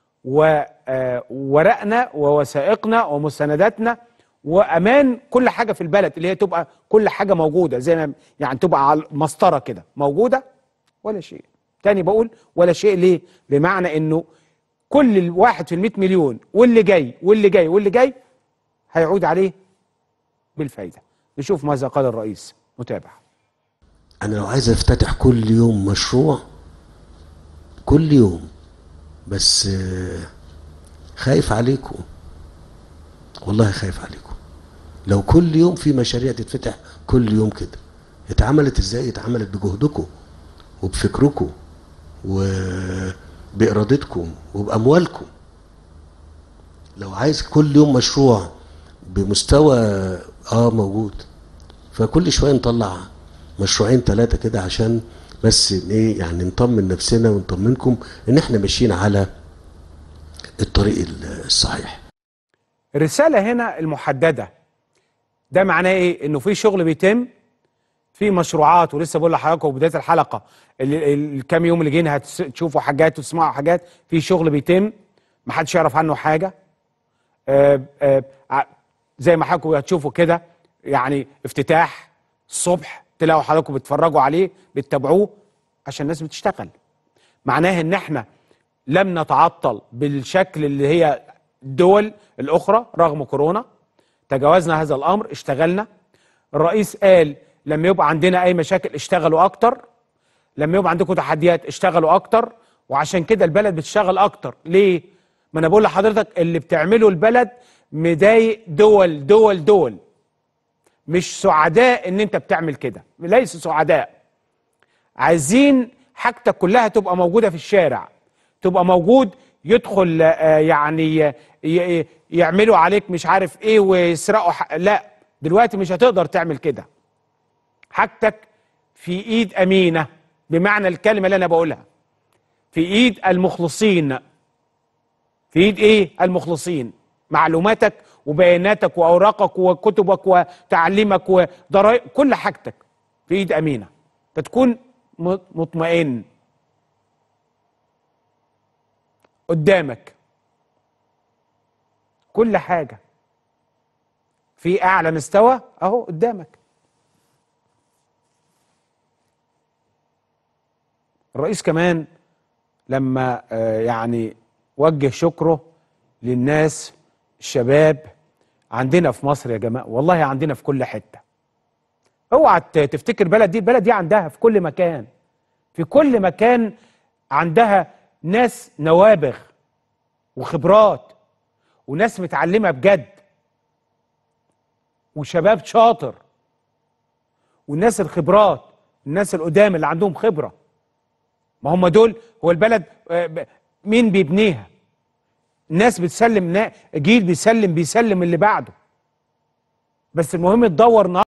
وورقنا ووثائقنا ومستنداتنا وامان كل حاجه في البلد اللي هي تبقى كل حاجه موجوده زي ما يعني تبقى على مسطره كده موجوده ولا شيء تاني بقول ولا شيء ليه بمعنى انه كل الواحد في المئة مليون واللي جاي واللي جاي واللي جاي هيعود عليه بالفايده نشوف ماذا قال الرئيس متابع انا لو عايز افتتح كل يوم مشروع كل يوم بس آه، خايف عليكم والله خايف عليكم لو كل يوم في مشاريع تتفتح كل يوم كده اتعملت ازاي اتعملت بجهدكم وبفكركم وبإرادتكم وبأموالكم لو عايز كل يوم مشروع بمستوى اه موجود فكل شويه نطلع مشروعين ثلاثه كده عشان بس ايه يعني نطمن نفسنا ونطمنكم ان احنا ماشيين على الطريق الصحيح الرسالة هنا المحددة ده معناه ايه؟ انه في شغل بيتم في مشروعات ولسه بقول لحضراتكم بداية الحلقة اللي- الكام يوم اللي جايين هتشوفوا حاجات وتسمعوا حاجات في شغل بيتم محدش يعرف عنه حاجة آه، آه، ع- زي ما حضراتكم هتشوفوا كده يعني افتتاح الصبح تلاقوا حضراتكم بتتفرجوا عليه بتتابعوه عشان الناس بتشتغل معناه ان احنا لم نتعطل بالشكل اللي هي الدول الاخرى رغم كورونا تجاوزنا هذا الامر اشتغلنا الرئيس قال لما يبقى عندنا اي مشاكل اشتغلوا اكتر لما يبقى عندكم تحديات اشتغلوا اكتر وعشان كده البلد بتشتغل اكتر ليه ما انا بقول لحضرتك اللي بتعمله البلد مضايق دول دول دول مش سعداء ان انت بتعمل كده ليس سعداء عايزين حاجتك كلها تبقى موجودة في الشارع تبقى موجود يدخل آه، يعني ي- ي- يعملوا عليك مش عارف ايه ويسرقوا ح- لا دلوقتي مش هتقدر تعمل كده حاجتك في ايد امينة بمعنى الكلمة اللي انا بقولها في ايد المخلصين في ايد ايه المخلصين معلوماتك وبياناتك واوراقك وكتبك وتعليمك وضرائب كل حاجتك في ايد امينه فتكون م- مطمئن قدامك كل حاجه في اعلى مستوى اهو قدامك الرئيس كمان لما آه، يعني وجه شكره للناس الشباب عندنا في مصر يا جماعه والله عندنا في كل حته اوعى ت- تفتكر بلد دي البلد دي عندها في كل مكان في كل مكان عندها ناس نوابغ وخبرات وناس متعلمه بجد وشباب شاطر والناس الخبرات الناس القدام اللي عندهم خبره ما هم دول هو البلد آه، ب- مين بيبنيها الناس بتسلم نا- جيل بيسلم بيسلم اللي بعده بس المهم تدور